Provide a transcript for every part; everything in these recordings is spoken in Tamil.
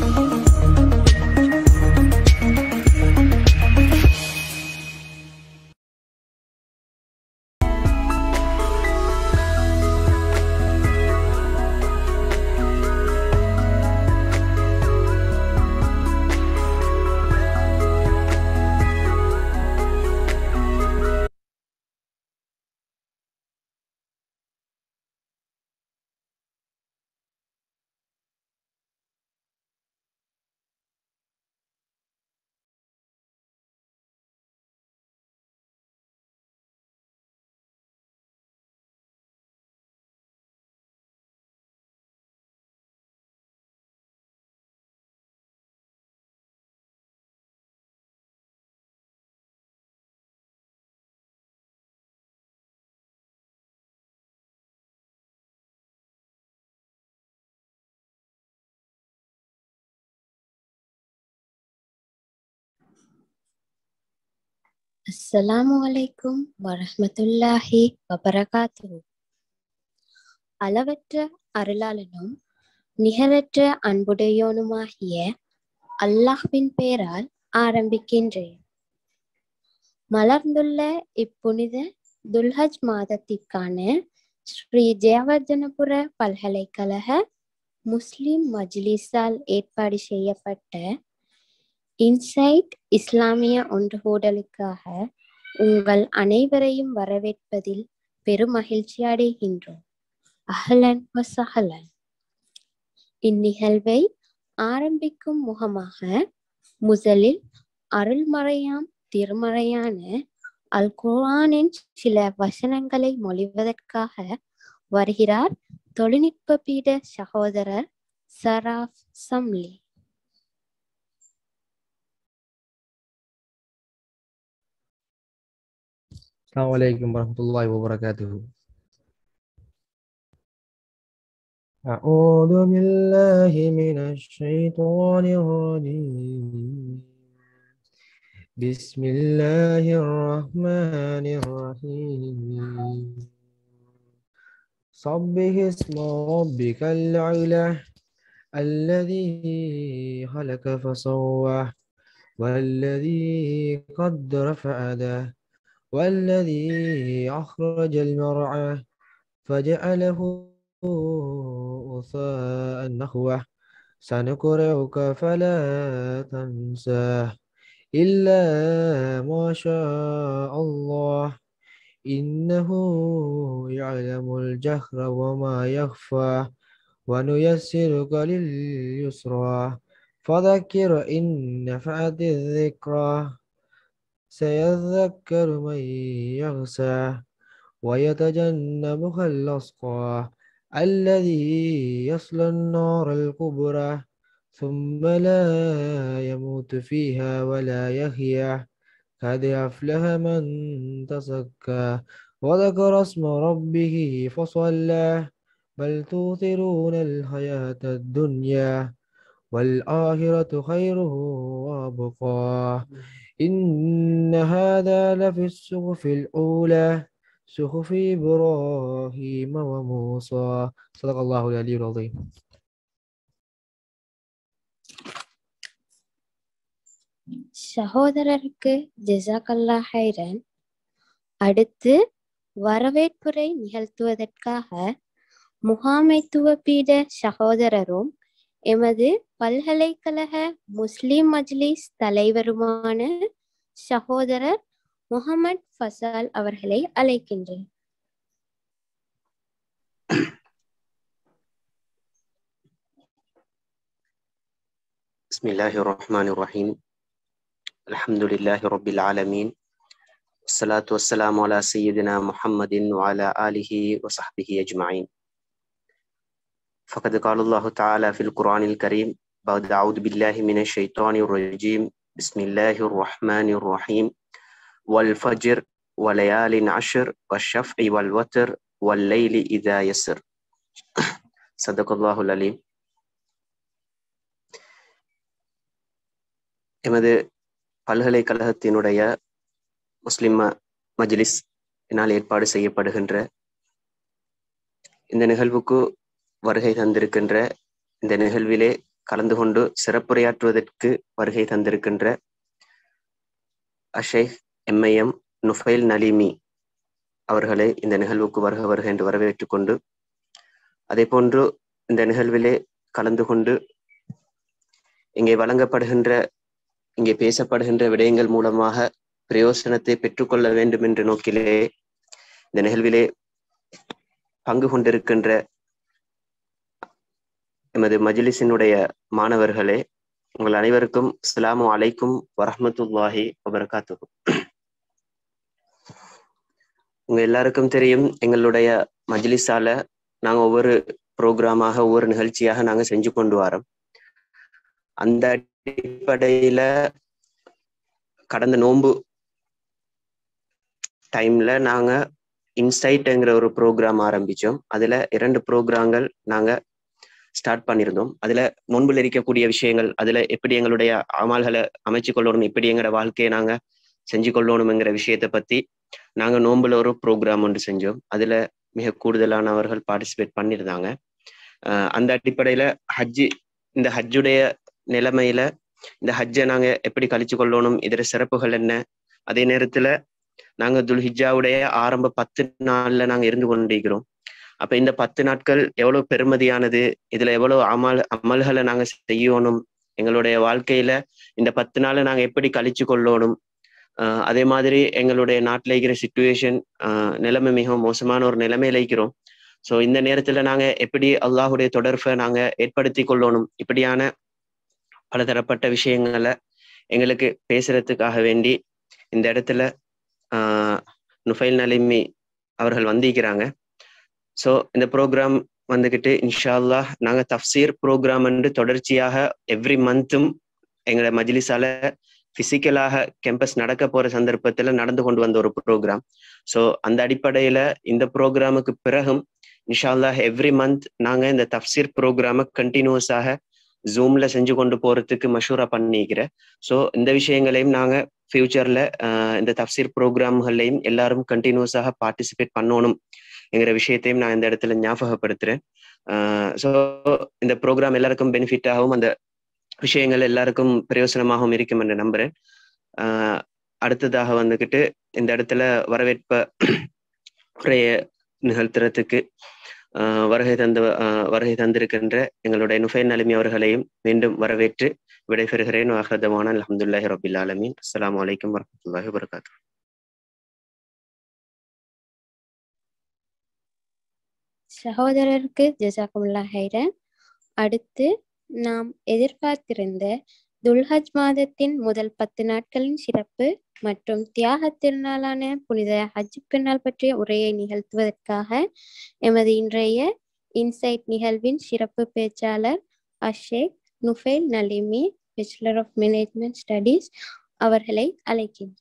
அஸ்ஸலாமு அலைக்கும் வரஹ்மத்துல்லாஹி வபரகாத்துஹு அளவற்ற அருளாளனும் நிகரற்ற அன்புடையோனுமாகிய அல்லாஹ்வின் பெயரால் ஆரம்பிக்கின்றேன் மலர்ந்துள்ள இப்புனித துல்ஹஜ் மாதத்திற்கான ஸ்ரீ ஜெயவர்தனபுர பல்கலைக்கழக முஸ்லிம் மஜ்லிஸால் ஏற்பாடு செய்யப்பட்ட இன்சைட் இஸ்லாமிய ஒன்றுகூடலுக்காக உங்கள் அனைவரையும் வரவேற்பதில் பெருமகிழ்ச்சி அடைகின்றோம் அஹ்லன் வசஹலன் இந்நிகழ்வை ஆரம்பிக்கும் முகமாக முதலில் அருள்மறையாம் திருமறையான அல் குர்ஆனின் சில வசனங்களை மொழிவதற்காக வருகிறார் தொழில்நுட்ப பீட சகோதரர் சராஃப் சம்லி السلام عليكم ورحمة الله وبركاته أعوذ بالله من الشيطان الرجيم بسم الله الرحمن الرحيم صبه اسم ربك الأعلى الذي خلق فسوى والذي قدر فأدى والذي أخرج المرعى فجعله غثاء نحوه سنقرئك فلا تنساه إلا ما شاء الله إنه يعلم الجهر وما يخفى ونيسرك لليسرى فذكر إن نفعت الذكرى سيذكر من يغسى ويتجنبها الأصقى الذي يصلى النار الكبرى ثم لا يموت فيها ولا يحيا قد أفلح من تزكى وذكر اسم ربه فصلى بل توثرون الحياة الدنيا والآخرة خير وأبقى إن هذا لفي الصحف الأولى صحف إبراهيم وموسى صدق الله العلي العظيم சகோதரருக்கு ஜெசாக்கல்லா ஹைரன் அடுத்து வரவேற்புரை நிகழ்த்துவதற்காக முகாமைத்துவ பீட சகோதரரும் எமது பல்கலைக்கழக முஸ்லிம் மஜ்லிஸ் தலைவருமான சகோதரர் முகமது ஃபசால் அவர்களை அழைக்கின்றேன் بسم الله الرحمن الرحيم الحمد لله رب العالمين والصلاة والسلام على سيدنا محمد وعلى آله وصحبه أجمعين فقد قال الله تعالى في القرآن الكريم بعد أعوذ بالله من الشيطان الرجيم بسم الله الرحمن الرحيم والفجر وليال عشر والشفع والوتر والليل إذا يسر صدق الله العليم எமது பல்கலைக்கழகத்தினுடைய முஸ்லிம் ம- மஜ்லிஸ் என்னால் ஏற்பாடு செய்யப்படுகின்ற இந்த நிகழ்வுக்கு வருகை தந்திருக்கின்ற இந்த நிகழ்விலே கலந்து கொண்டு சிறப்புரையாற்றுவதற்கு வருகை தந்திருக்கின்ற அஷேக் எம்ஐஎம் நுஃபைல் நலிமி அவர்களை இந்த நிகழ்வுக்கு வருக வருக என்று வரவேற்றுக் கொண்டு அதே போன்று இந்த நிகழ்விலே கலந்து கொண்டு இங்கே வழங்கப்படுகின்ற இங்கே பேசப்படுகின்ற விடயங்கள் மூலமாக பிரயோசனத்தை பெற்றுக்கொள்ள வேண்டும் என்ற நோக்கிலே இந்த நிகழ்விலே பங்கு கொண்டிருக்கின்ற எமது மஜ்லிஸினுடைய மாணவர்களே உங்கள் அனைவருக்கும் அஸ்ஸலாமு அலைக்கும் வரஹ்மத்துல்லாஹி வபரகாத்துஹு உங்க எல்லாருக்கும் தெரியும் எங்களுடைய மஜ்லிஸால நாங்க ஒவ்வொரு ப்ரோக்ராமாக ஒவ்வொரு நிகழ்ச்சியாக நாங்க செஞ்சு கொண்டு வரோம் அந்த அடிப்படையில கடந்த நோன்பு டைம்ல நாங்க இன்சைட்ங்கிற ஒரு ப்ரோக்ராம் ஆரம்பிச்சோம் அதுல இரண்டு ப்ரோக்ராம்கள் நாங்க ஸ்டார்ட் பண்ணியிருந்தோம் அதுல முன்பில் இருக்கக்கூடிய விஷயங்கள் அதுல எப்படி எங்களுடைய அமல்களை அமைச்சு கொள்ளணும் எப்படி எங்களோட வாழ்க்கையை நாங்க செஞ்சு கொள்ளணுங்கிற விஷயத்தை பத்தி நாங்க நோன்புல ஒரு ப்ரோக்ராம் ஒன்று செஞ்சோம் அதுல மிக கூடுதலானவர்கள் பார்ட்டிசிபேட் பண்ணியிருந்தாங்க அஹ் அந்த அடிப்படையில ஹஜ்ஜி இந்த ஹஜ்ஜுடைய நிலைமையில இந்த ஹஜ்ஜை நாங்க எப்படி கழிச்சு கொள்ளணும் இதர சிறப்புகள் என்ன அதே நேரத்துல நாங்க துல்ஹிஜாவுடைய ஆரம்ப பத்து நாள்ல நாங்க இருந்து கொண்டிருக்கிறோம் அப்ப இந்த பத்து நாட்கள் எவ்வளவு பெருமதியானது இதுல எவ்வளவு அமல் அமல்களை நாங்க செய்யணும் எங்களுடைய வாழ்க்கையில இந்த பத்து நாளை நாங்க எப்படி கழிச்சு கொள்ளணும் ஆஹ் அதே மாதிரி எங்களுடைய நாட்டில் இருக்கிற சுச்சுவேஷன் நிலைமை மிகவும் மோசமான ஒரு நிலைமையில இருக்கிறோம் ஸோ இந்த நேரத்துல நாங்க எப்படி அல்லாஹுடைய தொடர்பை நாங்க ஏற்படுத்தி கொள்ளணும் இப்படியான பலதரப்பட்ட விஷயங்களை எங்களுக்கு பேசுறதுக்காக வேண்டி இந்த இடத்துல ஆஹ் நுஃபைல் நலிமி அவர்கள் வந்திருக்கிறாங்க ஸோ இந்த ப்ரோக்ராம் வந்துக்கிட்டு இன்ஷா அல்லாஹ் நாங்கள் தஃப்சீர் ப்ரோக்ராம் என்று தொடர்ச்சியாக எவ்ரி மந்த்தும் எங்களோட மஜ்லிஸால பிசிக்கலாக கேம்பஸ் நடக்க போற சந்தர்ப்பத்துல நடந்து கொண்டு வந்த ஒரு ப்ரோக்ராம் ஸோ அந்த அடிப்படையில இந்த ப்ரோக்ராமுக்கு பிறகும் இன்ஷா அல்லாஹ் எவ்ரி மந்த் நாங்க இந்த தஃப்சீர் ப்ரோக்ராமை கண்டினியூஸாக ஜூம்ல செஞ்சு கொண்டு போறதுக்கு மஷூரா பண்ணிக்கிறேன் ஸோ இந்த விஷயங்களையும் நாங்க ஃபியூச்சர்ல இந்த தஃப்சீர் ப்ரோக்ராம்கள்லையும் எல்லாரும் கண்டினியூஸாக பார்ட்டிசிபேட் பண்ணணும் என்கிற விஷயத்தையும் நான் இந்த இடத்துல ஞாபகப்படுத்துறேன் ஸோ இந்த ப்ரோக்ராம் எல்லாருக்கும் பெனிஃபிட்டாகவும் அந்த விஷயங்கள் எல்லாருக்கும் பிரயோசனமாகவும் இருக்கும் என்று நம்புறேன் ஆஹ் அடுத்ததாக வந்துக்கிட்டு இந்த இடத்துல வரவேற்ப உரைய நிகழ்த்துறதுக்கு ஆஹ் வருகை தந்த வருகை தந்திருக்கின்ற எங்களுடைய நுஃபைன் நலிமி அவர்களையும் மீண்டும் வரவேற்று விடைபெறுகிறேன் வாஹதமான அலமதுல்லாஹி ரபில் ஆலமீன் அஸ்லாம் வலைக்கம் வரமத்துல்லாஹி வரகாத்து சகோதரருக்கு ஜசாக்குமுல்லா ஹைரன் அடுத்து நாம் எதிர்பார்த்திருந்த துல்ஹஜ் மாதத்தின் முதல் பத்து நாட்களின் சிறப்பு மற்றும் தியாக திருநாளான புனித ஹஜ் பெருநாள் பற்றிய உரையை நிகழ்த்துவதற்காக எமது இன்றைய இன்சைட் நிகழ்வின் சிறப்பு பேச்சாளர் Ashsheikh Nufail Naleemi bachelor of management studies அவர்களை அழைக்கிறேன்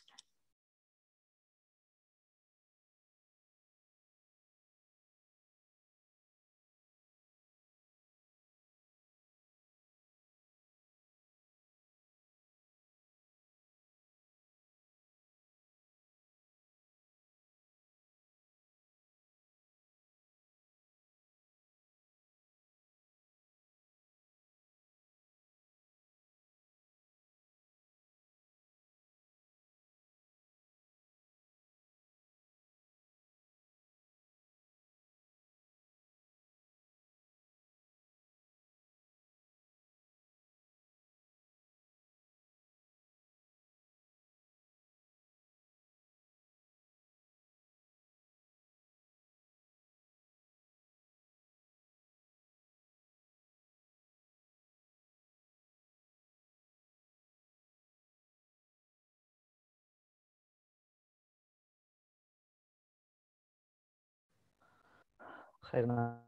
خير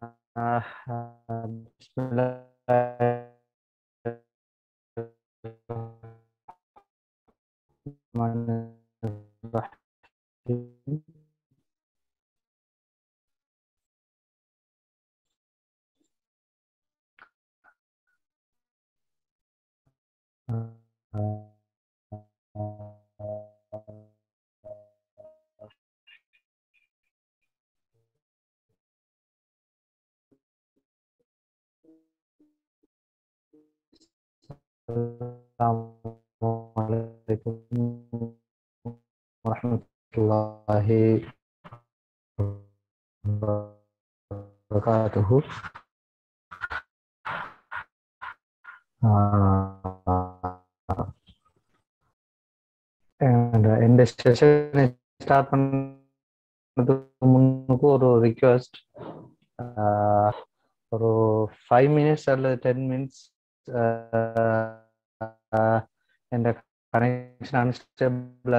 بسم الله الرحمن الرحيم عليكم ورحمة الله وبركاته இந்த செஷனை ஸ்டார்ட் பண்ணதுக்கு முன்னுக்கு ஒரு ரிக்வெஸ்ட் ஒரு ஃபைவ் மினிட்ஸ் அல்லது டென் மினிட்ஸ் இந்த கனெக்ஷன் அன்ஸ்டேபிள்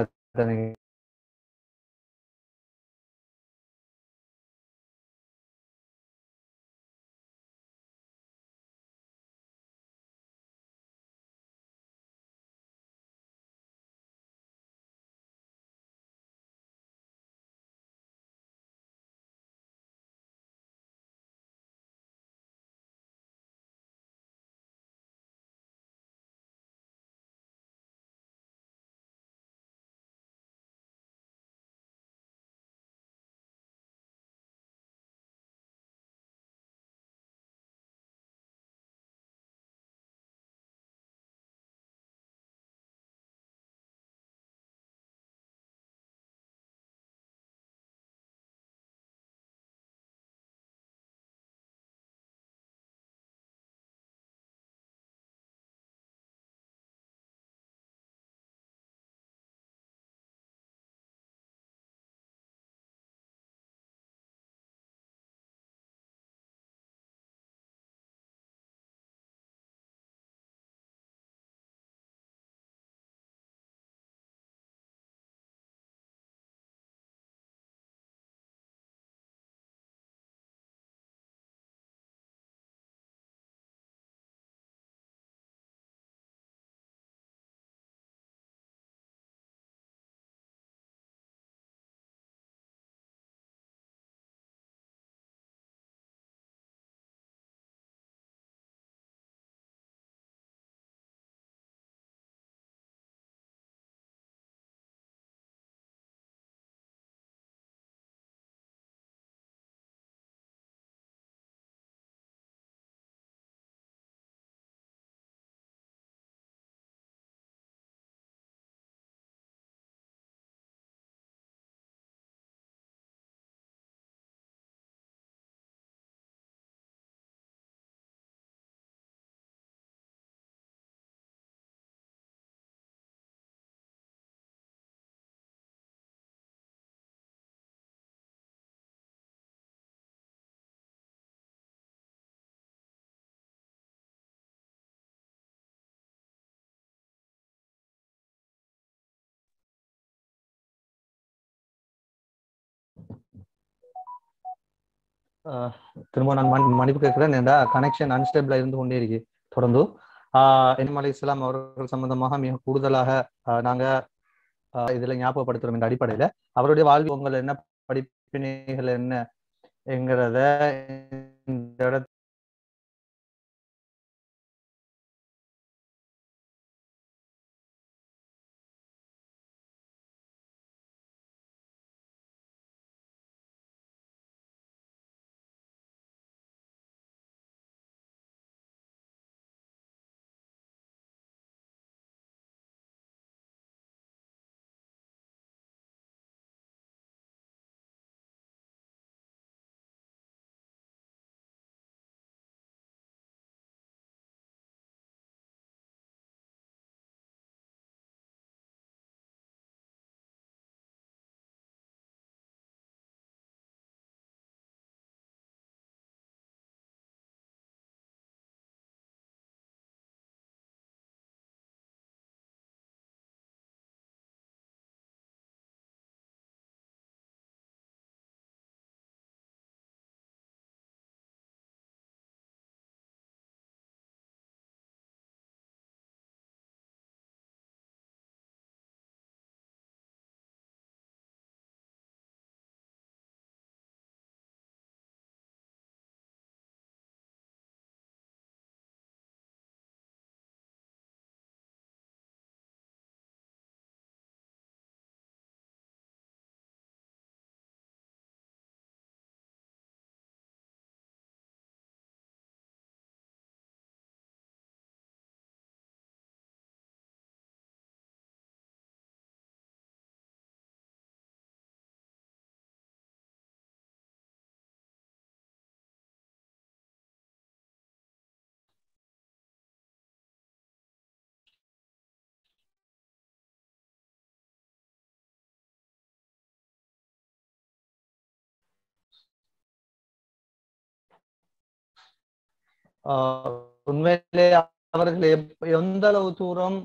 ஆஹ் திரும்ப நான் மன்- மன்னிப்பு கேட்கிறேன் ஏண்டா கனெக்ஷன் அன்ஸ்டேபிளா இருந்து கொண்டே இருக்கு தொடர்ந்து ஆஹ் என்எம் அலி இஸ்லாம் அவர்கள் சம்பந்தமாக மிக கூடுதலாக ஆஹ் நாங்க ஆஹ் இதுல ஞாபகப்படுத்துறோம் இந்த அடிப்படையில அவருடைய வாழ்வு உங்கள் என்ன படிப்பினைகள் என்ன என்கிறத இந்த இடத்துல ஆஹ் உண்மையிலே அவர்கள் எப்- எந்த அளவு தூரம்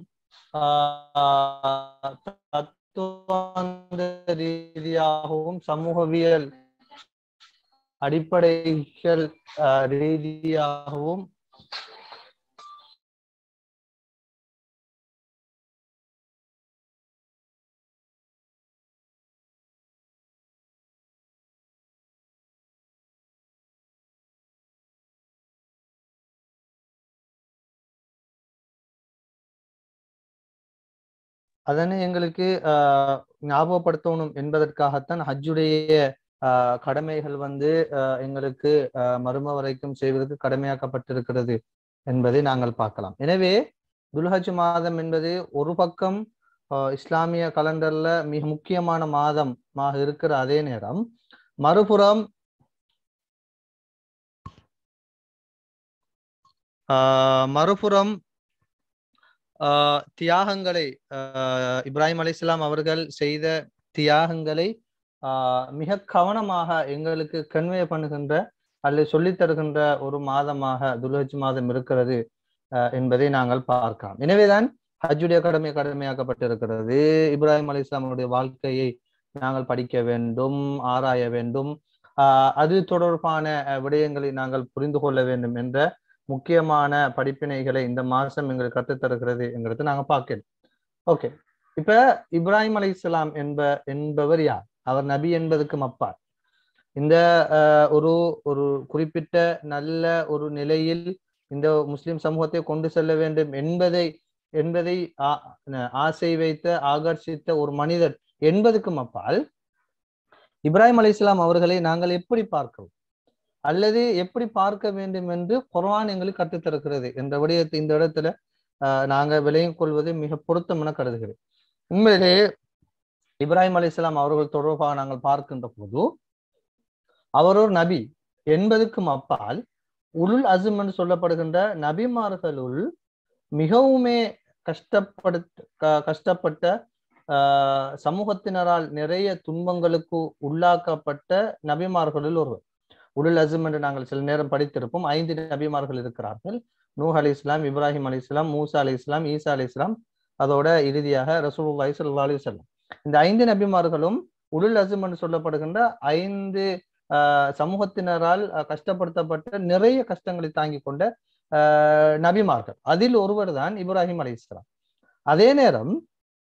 ஆஹ் தத்துவார்த்த ரீதியாகவும் சமூகவியல் அடிப்படைகள் ஆஹ் ரீதியாகவும் அதனை எங்களுக்கு ஆஹ் ஞாபகப்படுத்தணும் என்பதற்காகத்தான் ஹஜ்ஜுடைய ஆஹ் கடமைகள் வந்து ஆஹ் எங்களுக்கு ஆஹ் மறும வரைக்கும் செய்வதற்கு கடமையாக்கப்பட்டிருக்கிறது என்பதை நாங்கள் பார்க்கலாம் எனவே துல்ஹஜ் மாதம் என்பது ஒரு பக்கம் ஆஹ் இஸ்லாமிய கலண்டர்ல மிக முக்கியமான மாதமாக இருக்கிற அதே நேரம் மறுபுறம் ஆஹ் மறுபுறம் ஆஹ் தியாகங்களை ஆஹ் இப்ராஹிம் அலைஹிஸ்ஸலாம் அவர்கள் செய்த தியாகங்களை ஆஹ் மிக கவனமாக எங்களுக்கு கன்வே பண்ணுகின்ற அல்லது சொல்லித் தருகின்ற ஒரு மாதமாக துல்ஹஜ் மாதம் இருக்கிறது ஆஹ் என்பதை நாங்கள் பார்க்கலாம் எனவேதான் ஹஜ்ஜுடைய கடமை கடமையாக்கப்பட்டிருக்கிறது இப்ராஹிம் அலி இஸ்லாமுடைய வாழ்க்கையை நாங்கள் படிக்க வேண்டும் ஆராய வேண்டும் ஆஹ் அது தொடர்பான அஹ், விடயங்களை நாங்கள் புரிந்து கொள்ள வேண்டும் என்ற முக்கியமான படிப்பினைகளை இந்த மாசம் எங்களுக்கு கற்றுத் தருகிறது என்கிறது நாங்க பார்க்கிறோம் ஓகே இப்ப இப்ராஹிம் அலி இஸ்லாம் என்ப என்பவர் யார் அவர் நபி என்பதுக்கும் அப்பால் இந்த ஆஹ், ஒரு ஒரு குறிப்பிட்ட நல்ல ஒரு நிலையில் இந்த முஸ்லிம் சமூகத்தை கொண்டு செல்ல வேண்டும் என்பதை என்பதை ஆ- ஆசை வைத்த ஆகர்ஷித்த ஒரு மனிதர் என்பதுக்கும் அப்பால் இப்ராஹிம் அலைஹிஸ்ஸலாம் அவர்களை நாங்கள் எப்படி பார்க்கிறோம் அல்லது எப்படி பார்க்க வேண்டும் என்று குர்ஆன் எங்களுக்கு கற்றுத்தருகிறது என்ற விடயத்தை இந்த இடத்துல ஆஹ், நாங்க விளங்கிக் கொள்வது மிக பொருத்தமென கருதுகிறேன் உண்மையிலே இப்ராஹிம் அலைஹிஸ்ஸலாம் அவர்கள் தொடர்பாக நாங்கள் பார்க்கின்ற போது அவர் ஒரு நபி என்பதுக்கும் அப்பால் உலுல் அசும் என்று சொல்லப்படுகின்ற நபிமார்களுள் மிகவுமே கஷ்டப்படுத்த க- கஷ்டப்பட்ட ஆஹ், சமூகத்தினரால் நிறைய துன்பங்களுக்கு உள்ளாக்கப்பட்ட நபிமார்களுள் ஒருவர் உலுல் அசும் என்று நாங்கள் சில நேரம் படித்திருப்போம் ஐந்து நபிமார்கள் இருக்கிறார்கள் நூஹ் அலி இஸ்லாம் இப்ராஹிம் அலி இஸ்லாம் மூசா அலி இஸ்லாம் ஈசா அலி இஸ்லாம் அதோட இறுதியாக ரசூலுல்லாஹி ஸல்லல்லாஹு அலைஹி வஸல்லம் இந்த ஐந்து நபிமார்களும் உலுல் அசும் என்று சொல்லப்படுகின்ற ஐந்து ஆஹ், சமூகத்தினரால் அஹ், கஷ்டப்படுத்தப்பட்ட நிறைய கஷ்டங்களை தாங்கிக் கொண்ட ஆஹ், நபிமார்கள் அதில் ஒருவர் தான் இப்ராஹிம் அலி இஸ்லாம் அதே நேரம்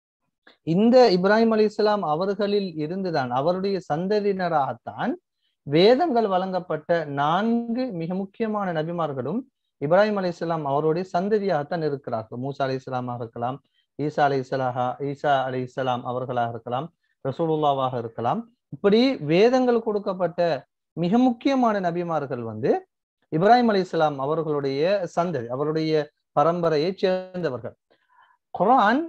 இந்த இப்ராஹிம் அலி இஸ்லாம் அவர்களில் இருந்துதான் அவருடைய சந்ததியினராகத்தான் வேதங்கள் வழங்கப்பட்ட நான்கு மிக முக்கியமான நபிமார்களும் இப்ராஹிம் அலி இஸ்லாம் அவருடைய சந்ததியாகத்தான் இருக்கிறார்கள் மூசா அலி இஸ்லாமாக இருக்கலாம் ஈசா அலி இஸ்லாஹா ஈசா அலி இஸ்லாம் அவர்களாக இருக்கலாம் ரசூலுல்லாவாக இருக்கலாம் இப்படி வேதங்கள் கொடுக்கப்பட்ட மிக முக்கியமான நபிமார்கள் வந்து இப்ராஹிம் அலி இஸ்லாம் அவர்களுடைய சந்ததி அவருடைய பரம்பரையைச் சேர்ந்தவர்கள் குர்ஆன்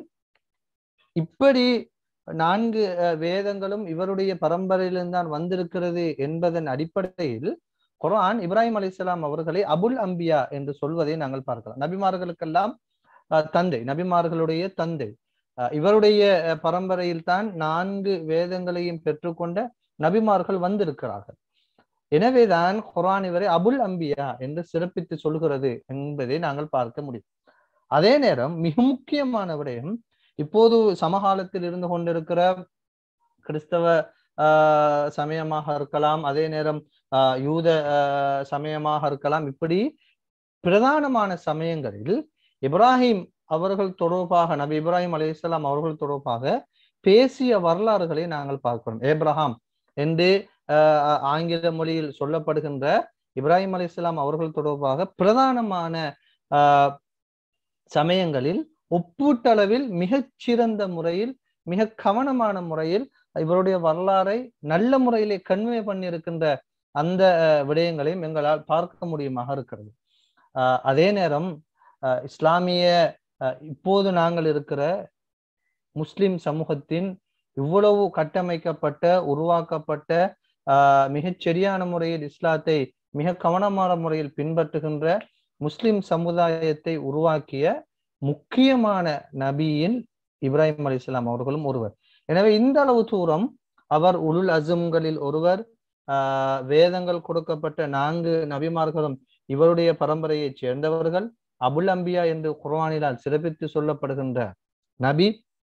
இப்படி நான்கு அஹ், வேதங்களும் இவருடைய பரம்பரையிலிருந்து தான் வந்திருக்கிறது என்பதன் அடிப்படையில் குர்ஆன் இப்ராஹிம் அலைஹிஸ்ஸலாம் அவர்களை அபுல் அம்பியா என்று சொல்வதை நாங்கள் பார்க்கலாம் நபிமார்களுக்கெல்லாம் அஹ், தந்தை நபிமார்களுடைய தந்தை அஹ், இவருடைய அஹ், பரம்பரையில் தான் நான்கு வேதங்களையும் பெற்றுக்கொண்ட நபிமார்கள் வந்திருக்கிறார்கள் எனவேதான் குர்ஆன் இவரை அபுல் அம்பியா என்று சிறப்பித்து சொல்கிறது என்பதை நாங்கள் பார்க்க முடியும் அதே நேரம் மிக முக்கியமான விடயம் இப்போது சமகாலத்தில் இருந்து கொண்டிருக்கிற கிறிஸ்தவ ஆஹ், சமயமாக இருக்கலாம் அதே நேரம் ஆஹ், யூத ஆஹ், சமயமாக இருக்கலாம் இப்படி பிரதானமான சமயங்களில் இப்ராஹிம் அவர்கள் தொடர்பாக நபி இப்ராஹிம் அலைஹிஸ்ஸலாம் அவர்கள் தொடர்பாக பேசிய வரலாறுகளை நாங்கள் பார்க்கிறோம் ஏப்ரஹாம் என்று ஆஹ், ஆங்கில மொழியில் சொல்லப்படுகின்ற இப்ராஹிம் அலைஹிஸ்ஸலாம் அவர்கள் தொடர்பாக பிரதானமான ஆஹ், சமயங்களில் ஒப்பீட்டளவில் மிகச் சிறந்த முறையில் மிக கவனமான முறையில் இவருடைய வரலாறை நல்ல முறையிலே கன்வே பண்ணியிருக்கின்ற அந்த அஹ், விடயங்களையும் எங்களால் பார்க்க முடியுமாக இருக்கிறது ஆஹ் அதே நேரம் ஆஹ் இஸ்லாமிய ஆஹ் இப்போது நாங்கள் இருக்கிற முஸ்லிம் சமூகத்தின் இவ்வளவு கட்டமைக்கப்பட்ட உருவாக்கப்பட்ட ஆஹ் மிகச் சரியான முறையில் இஸ்லாத்தை மிக கவனமான முறையில் பின்பற்றுகின்ற முஸ்லிம் சமுதாயத்தை உருவாக்கிய முக்கியமான நபியின் இப்ராஹிம் அலிஸ்லாம் அவர்களும் ஒருவர் எனவே இந்த அளவு தூரம் அவர் உலுல் அசும்களில் ஒருவர் ஆஹ் வேதங்கள் கொடுக்கப்பட்ட நான்கு நபிமார்களும் இவருடைய பரம்பரையைச் சேர்ந்தவர்கள் அபுல் அம்பியா என்று குர்ஆனிலால் சிறப்பித்து சொல்லப்படுகின்ற நபி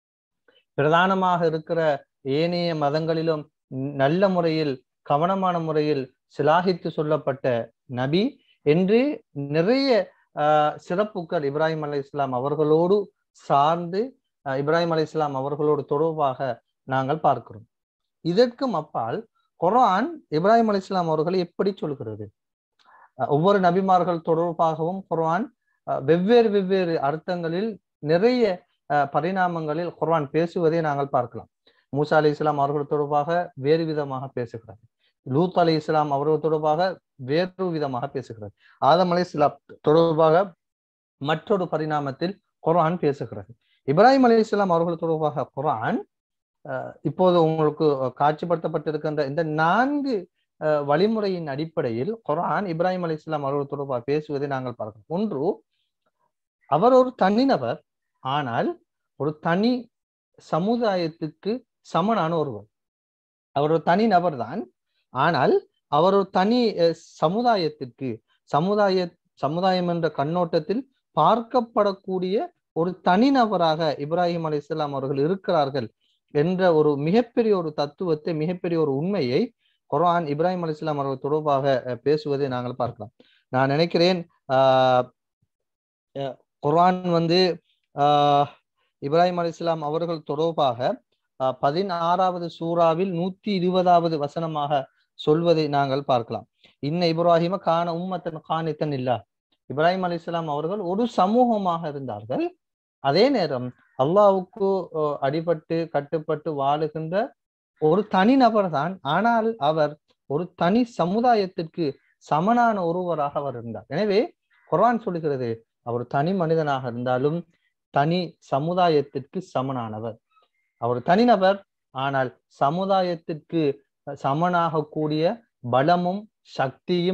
பிரதானமாக இருக்கிற ஏனைய மதங்களிலும் நல்ல முறையில் கவனமான முறையில் சிலாகித்து சொல்லப்பட்ட நபி என்று நிறைய ஆஹ் சிறப்புகள் இப்ராஹிம் அலை இஸ்லாம் அவர்களோடு சார்ந்து ஆஹ் இப்ராஹிம் அலை இஸ்லாம் அவர்களோடு தொடர்பாக நாங்கள் பார்க்கிறோம் இதற்கும் அப்பால் குர்ஆன் இப்ராஹிம் அலை இஸ்லாம் அவர்களை எப்படி சொல்கிறது அஹ் ஒவ்வொரு நபிமார்கள் தொடர்பாகவும் குர்ஆன் அஹ் வெவ்வேறு வெவ்வேறு அர்த்தங்களில் நிறைய அஹ் பரிணாமங்களில் குர்ஆன் பேசுவதை நாங்கள் பார்க்கலாம் மூசா அலி இஸ்லாம் அவர்கள் தொடர்பாக வேறு விதமாக பேசுகிறார் லூத் அலி இஸ்லாம் அவர்கள் தொடர்பாக வேறு விதமாக பேசுகிறார் ஆதம் அலி இஸ்லாம் தொடர்பாக மற்றொரு பரிணாமத்தில் குர்ஆன் பேசுகிறது இப்ராஹிம் அலி இஸ்லாம் அவர்கள் தொடர்பாக குர்ஆன் அஹ் இப்போது உங்களுக்கு காட்சிப்படுத்தப்பட்டிருக்கின்ற இந்த நான்கு அஹ் வழிமுறையின் அடிப்படையில் குர்ஆன் இப்ராஹிம் அலி இஸ்லாம் அவர்கள் தொடர்பாக பேசுவதை நாங்கள் பார்க்கிறோம் ஒன்று அவர் ஒரு தனிநபர் ஆனால் ஒரு தனி சமுதாயத்துக்கு சமனான ஒருவர் அவர் ஒரு தனி நபர் தான் ஆனால் அவர் ஒரு தனி அஹ், சமுதாயத்திற்கு சமுதாய சமுதாயம் என்ற கண்ணோட்டத்தில் பார்க்கப்படக்கூடிய ஒரு தனிநபராக இப்ராஹிம் அலி இஸ்லாம் அவர்கள் இருக்கிறார்கள் என்ற ஒரு மிகப்பெரிய ஒரு தத்துவத்தை மிகப்பெரிய ஒரு உண்மையை குர்ஆன் இப்ராஹிம் அலி இஸ்லாம் அவர்கள் தொடர்பாக அஹ், பேசுவதை நாங்கள் பார்க்கலாம் நான் நினைக்கிறேன் ஆஹ் அஹ், குர்ஆன் வந்து ஆஹ் இப்ராஹிம் அலி இஸ்லாம் அவர்கள் தொடர்பாக ஆஹ் பதினாறாவது சூறாவில் நூத்தி இருபதாவது வசனமாக சொல்வதை நாங்கள் பார்க்கலாம் இன்ன இப்ராஹிம கான உம்மத்தன் காணித்தன் இல்லா இப்ராஹிம் அலி இஸ்லாம் அவர்கள் ஒரு சமூகமாக இருந்தார்கள் அதே நேரம் அல்லாவுக்கு அஹ், அடிபட்டு கட்டுப்பட்டு வாழுகின்ற ஒரு தனி நபர் தான் ஆனால் அவர் ஒரு தனி சமுதாயத்திற்கு சமனான ஒருவராக அவர் இருந்தார் எனவே குர்ஆன் சொல்கிறது அவர் தனி மனிதனாக இருந்தாலும் தனி சமுதாயத்திற்கு சமனானவர் அவர் தனிநபர் ஆனால் சமுதாயத்திற்கு சமனாக கூடிய பலமும் சக்தியும்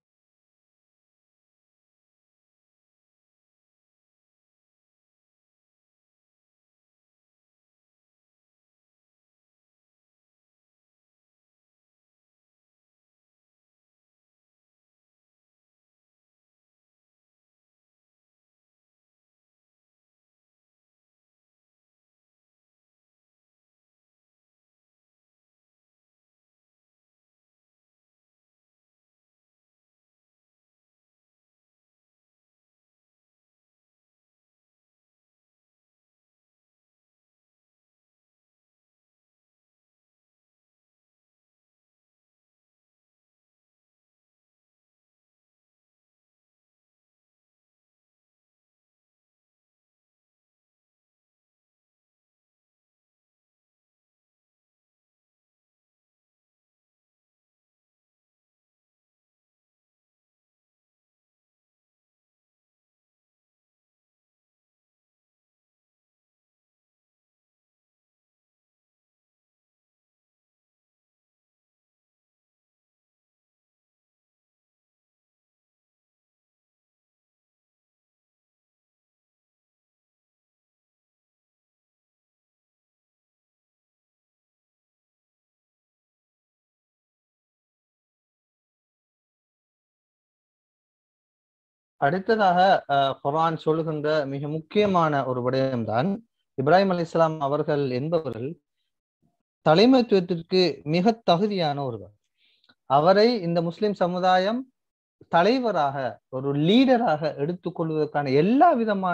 அடுத்ததாக அஹ், குர்ஆன் சொல்லுகின்ற மிக முக்கியமான ஒரு விடயம்தான் இப்ராஹிம் அலி இஸ்லாம் அவர்கள் என்பவர்கள் தலைமைத்துவத்திற்கு மிக தகுதியான ஒருவர் அவரை இந்த முஸ்லிம் சமுதாயம் தலைவராக ஒரு லீடராக எடுத்துக்கொள்வதற்கான எல்லா விதமான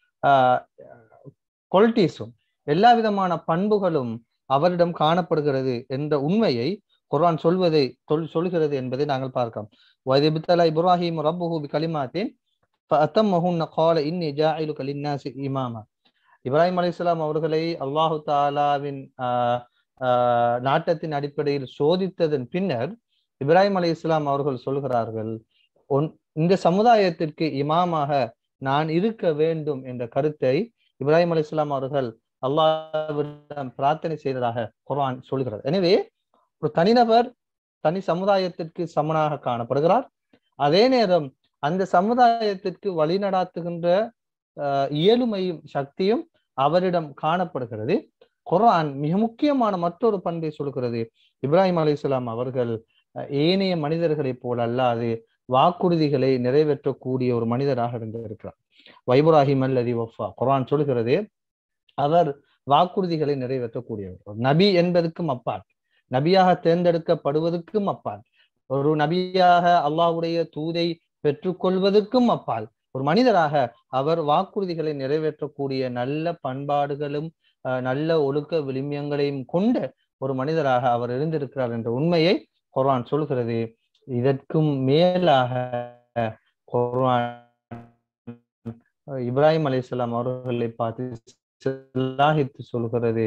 குவாலிட்டிஸும் எல்லா விதமான பண்புகளும் அவரிடம் காணப்படுகிறது என்ற உண்மையை குர்ஆன் சொல்வதை சொல் சொல்கிறது என்பதை நாங்கள் பார்க்கலாம் وَإِذِ ابْتَلَى إِبْرَاهِيمَ رَبُّهُ بِكَلِمَاتٍ فَأَتَمَّهُنَّ قَالَ إِنِّي جَاعِلُكَ لِلنَّاسِ إِمَامًا இப்ராஹிம் அலைஹிஸ்ஸலாம் அவர்களை அல்லாஹு தாலாவின் ஆஹ் ஆஹ் நாட்டத்தின் அடிப்படையில் சோதித்ததன் பின்னர் இப்ராஹிம் அலி இஸ்லாம் அவர்கள் சொல்கிறார்கள் ஒன் இந்த சமுதாயத்திற்கு இமாமாக நான் இருக்க வேண்டும் என்ற கருத்தை இப்ராஹிம் அலி இஸ்லாம் அவர்கள் அல்லாஹ்விடம் பிரார்த்தனை செய்ததாக குர்ஆன் சொல்கிறது எனவே ஒரு தனிநபர் தனி சமுதாயத்திற்கு சமனாக காணப்படுகிறார் அதே நேரம் அந்த சமுதாயத்திற்கு வழிநடாத்துகின்ற ஆஹ் இயலுமையும் சக்தியும் அவரிடம் காணப்படுகிறது குர்ஆன் மிக முக்கியமான மற்றொரு பண்பை சொல்கிறது இப்ராஹிம் அலைஹிஸ்ஸலாம் அவர்கள் அஹ், ஏனைய மனிதர்களைப் போல அல்லாது வாக்குறுதிகளை நிறைவேற்றக்கூடிய ஒரு மனிதராக இருந்திருக்கிறார் வைபுராஹிம் அல் அதி வஃபா குரான் சொல்கிறது அவர் வாக்குறுதிகளை நிறைவேற்றக்கூடியவர் நபி என்பதற்கும் அப்பால் நபியாக தேர்ந்தெடுக்கப்படுவதற்கும் அப்பால் ஒரு நபியாக அல்லாஹ்வுடைய தூதை பெற்றுக்கொள்வதற்கும் அப்பால் ஒரு மனிதராக அவர் வாக்குறுதிகளை நிறைவேற்றக்கூடிய நல்ல பண்பாடுகளும் நல்ல ஒழுக்க விளிமியங்களையும் கொண்ட ஒரு மனிதராக அவர் இருந்திருக்கிறார் என்ற உண்மையை குர்ஆன் சொல்கிறது இதற்கும் மேலாக குர்ஆன் இப்ராஹிம் அலைஹிஸ்ஸலாம் அவர்களை பார்த்து சிலாகித்து சொல்கிறது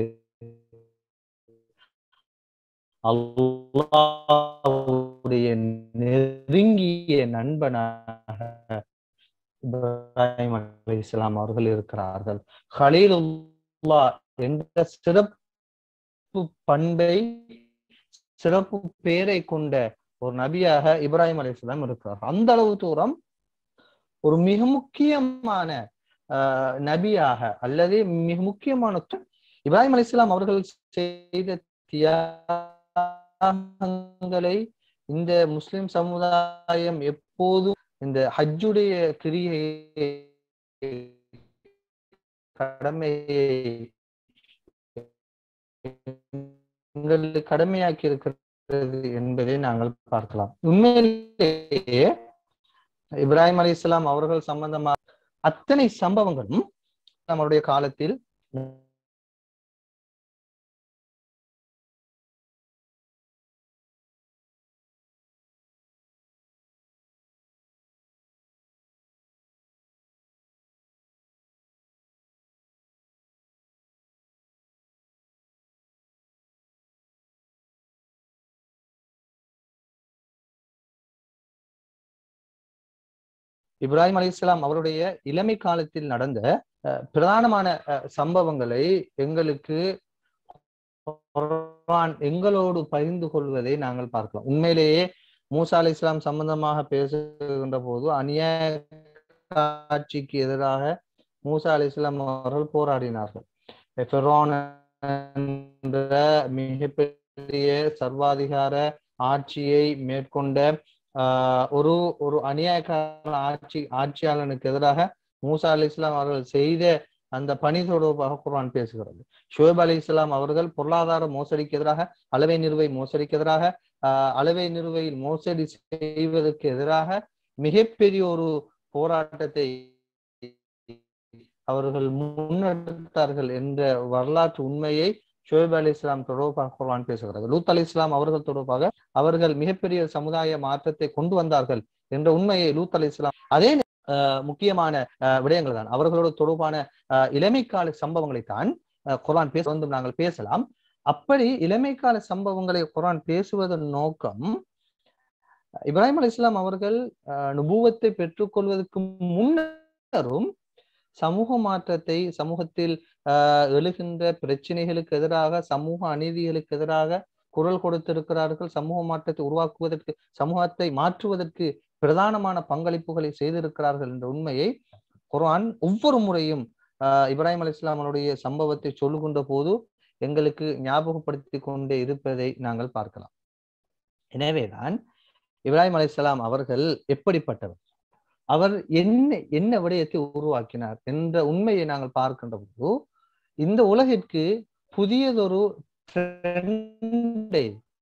அல்லாஹ்வுடைய நெருங்கிய நண்பனாக இப்ராஹிம் அலைஹிஸ்ஸலாம் அவர்கள் இருக்கிறார்கள் ஹலீலுல்லா என்ற சிறப்பு பண்பை சிறப்பு பெயரை கொண்ட ஒரு நபியாக இப்ராஹிம் அலைஹிஸ்ஸலாம் இருக்கிறார் அந்த அளவு தூரம் ஒரு மிக முக்கியமான நபியாக அல்லது மிக முக்கியமான இப்ராஹிம் அலிஸ்லாம் அவர்கள் செய்த தியாகங்களை இந்த முஸ்லிம் சமுதாயம் எப்போதும் இந்த ஹஜ்ஜுடைய கிரியை கடமையை எங்களுக்கு கடமையாக்கி இருக்கிறது என்பதை நாங்கள் பார்க்கலாம் உண்மையிலேயே இப்ராஹிம் அலி இஸ்லாம் அவர்கள் சம்பந்தமாக அத்தனை சம்பவங்களும் நம்மளுடைய காலத்தில் இப்ராஹிம் அலி இஸ்லாம் அவருடைய இளமை காலத்தில் நடந்த பிரதானமான சம்பவங்களை எங்களுக்கு எங்களோடு பகிர்ந்து கொள்வதை நாங்கள் பார்க்கலாம் உண்மையிலேயே மூசா அலி இஸ்லாம் சம்பந்தமாக பேசுகின்ற போது அநியாய காட்சிக்கு எதிராக மூசா அலி இஸ்லாம் அவர்கள் போராடினார்கள் என்ற மிகப்பெரிய சர்வாதிகார ஆட்சியை மேற்கொண்ட ஒரு ஒரு அநியாயக்கார ஆட்சி ஆட்சியாளனுக்கு எதிராக மூசா அலி இஸ்லாம் அவர்கள் செய்த அந்த பணி தொடர்பாக குர்ஆன் பேசுகிறது ஷுவேப் அலி இஸ்லாம் அவர்கள் பொருளாதார மோசடிக்கு எதிராக அளவை நிறுவை மோசடிக்கு எதிராக அளவை நிறுவையில் மோசடி செய்வதற்கு எதிராக மிகப்பெரிய ஒரு போராட்டத்தை அவர்கள் முன்னெடுத்தார்கள் என்ற வரலாற்று உண்மையை ஷோயப் அலி இஸ்லாம் தொடர்பாக குர்ஆன் பேசுகிறது லூத் அலி இஸ்லாம் அவர்கள் தொடர்பாக அவர்கள் மிகப்பெரிய சமுதாய மாற்றத்தை கொண்டு வந்தார்கள் என்ற உண்மையை லூத் அலி இஸ்லாம் அதே முக்கியமான விடயங்கள் தான் அவர்களோட தொடர்பான இளமைக்கால சம்பவங்களை தான் குரான் பேச வந்து நாங்கள் பேசலாம் அப்படி இளமைக்கால சம்பவங்களை குரான் பேசுவதன் நோக்கம் இப்ராஹிம் அலி இஸ்லாம் அவர்கள் நுபூவத்தை பெற்றுக்கொள்வதற்கு முன்னரும் சமூக மாற்றத்தை சமூகத்தில் எழுகின்ற பிரச்சனைகளுக்கு எதிராக சமூக அநீதிகளுக்கு எதிராக குரல் கொடுத்திருக்கிறார்கள் சமூக மாற்றத்தை உருவாக்குவதற்கு சமூகத்தை மாற்றுவதற்கு பிரதானமான பங்களிப்புகளை செய்திருக்கிறார்கள் என்ற உண்மையை குர்ஆன் ஒவ்வொரு முறையும் இப்ராஹிம் அலி இஸ்லாமனுடைய சம்பவத்தை சொல்லுகின்ற போது எங்களுக்கு ஞாபகப்படுத்தி கொண்டே இருப்பதை நாங்கள் பார்க்கலாம் எனவேதான் இப்ராஹிம் அலி இஸ்லாம் அவர்கள் எப்படிப்பட்டவர் அவர் என்ன என்ன விடயத்தை உருவாக்கினார் என்ற உண்மையை நாங்கள் பார்க்கின்ற போது இந்த உலகிற்கு புதியதொரு ட்ரெண்டை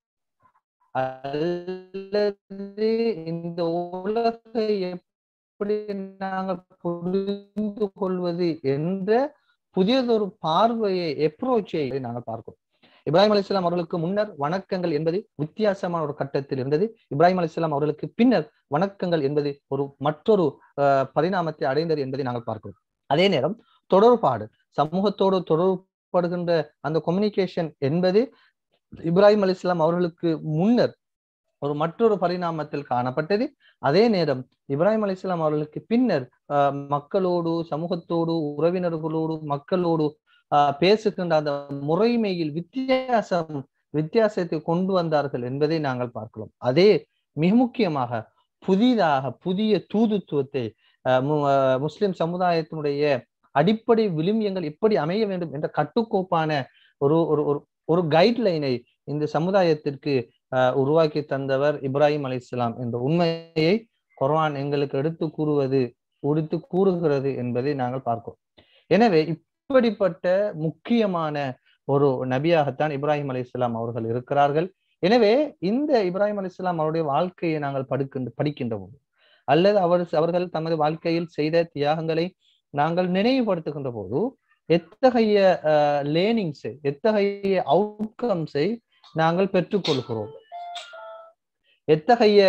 அல்லது இந்த உலகை எப்படி நாங்கள் புரிந்து கொள்வது என்ற புதியதொரு பார்வையை எப்ரோச்சை நாங்கள் பார்க்கிறோம் இப்ராஹிம் அலிஸ்லாம் அவர்களுக்கு முன்னர் வணக்கங்கள் என்பது வித்தியாசமான ஒரு கட்டத்தில் இருந்தது இப்ராஹிம் அலிஸ்லாம் அவர்களுக்கு பின்னர் வணக்கங்கள் என்பது ஒரு மற்றொரு பரிணாமத்தை அடைந்தது என்பதை நாங்கள் பார்க்கிறோம் அதே நேரம் தொடர்பாடு சமூகத்தோடு தொடர்படுகின்ற அந்த கம்யூனிகேஷன் என்பது இப்ராஹிம் அலிஸ்லாம் அவர்களுக்கு முன்னர் ஒரு மற்றொரு பரிணாமத்தில் காணப்பட்டது அதே நேரம் இப்ராஹிம் அலிஸ்லாம் அவர்களுக்கு பின்னர் மக்களோடு சமூகத்தோடு உறவினர்களோடு மக்களோடு பேசுகின்ற அந்த முறைமையில் வித்தியாசம் வித்தியாசத்தை கொண்டு வந்தார்கள் என்பதை நாங்கள் பார்க்கிறோம் அதே மிக முக்கியமாக புதிதாக புதிய தூதுத்துவத்தை முஸ்லிம் சமுதாயத்தினுடைய அடிப்படை விளிம்பியங்கள் எப்படி அமைய வேண்டும் என்ற கட்டுக்கோப்பான ஒரு ஒரு ஒரு கைட்லைனை இந்த சமுதாயத்திற்கு உருவாக்கி தந்தவர் இப்ராஹிம் அலி இஸ்லாம் என்ற உண்மையை குர்ஆன் எங்களுக்கு எடுத்து கூறுவது உடுத்து கூறுகிறது என்பதை நாங்கள் பார்க்கிறோம் எனவே இப்படிப்பட்ட முக்கியமான ஒரு நபியாகத்தான் இப்ராஹிம் அலைஹிஸ்ஸலாம் அவர்கள் இருக்கிறார்கள் எனவே இந்த இப்ராஹிம் அலைஹிஸ்ஸலாம் அவருடைய வாழ்க்கையை நாங்கள் படுக்கின்ற படிக்கின்ற போது அல்லது அவர் அவர்கள் தமது வாழ்க்கையில் செய்த தியாகங்களை நாங்கள் நினைவுபடுத்துகின்ற போது எத்தகைய லேர்னிங்ஸை எத்தகைய அவுட்கம்ஸை நாங்கள் பெற்றுக்கொள்கிறோம் எத்தகைய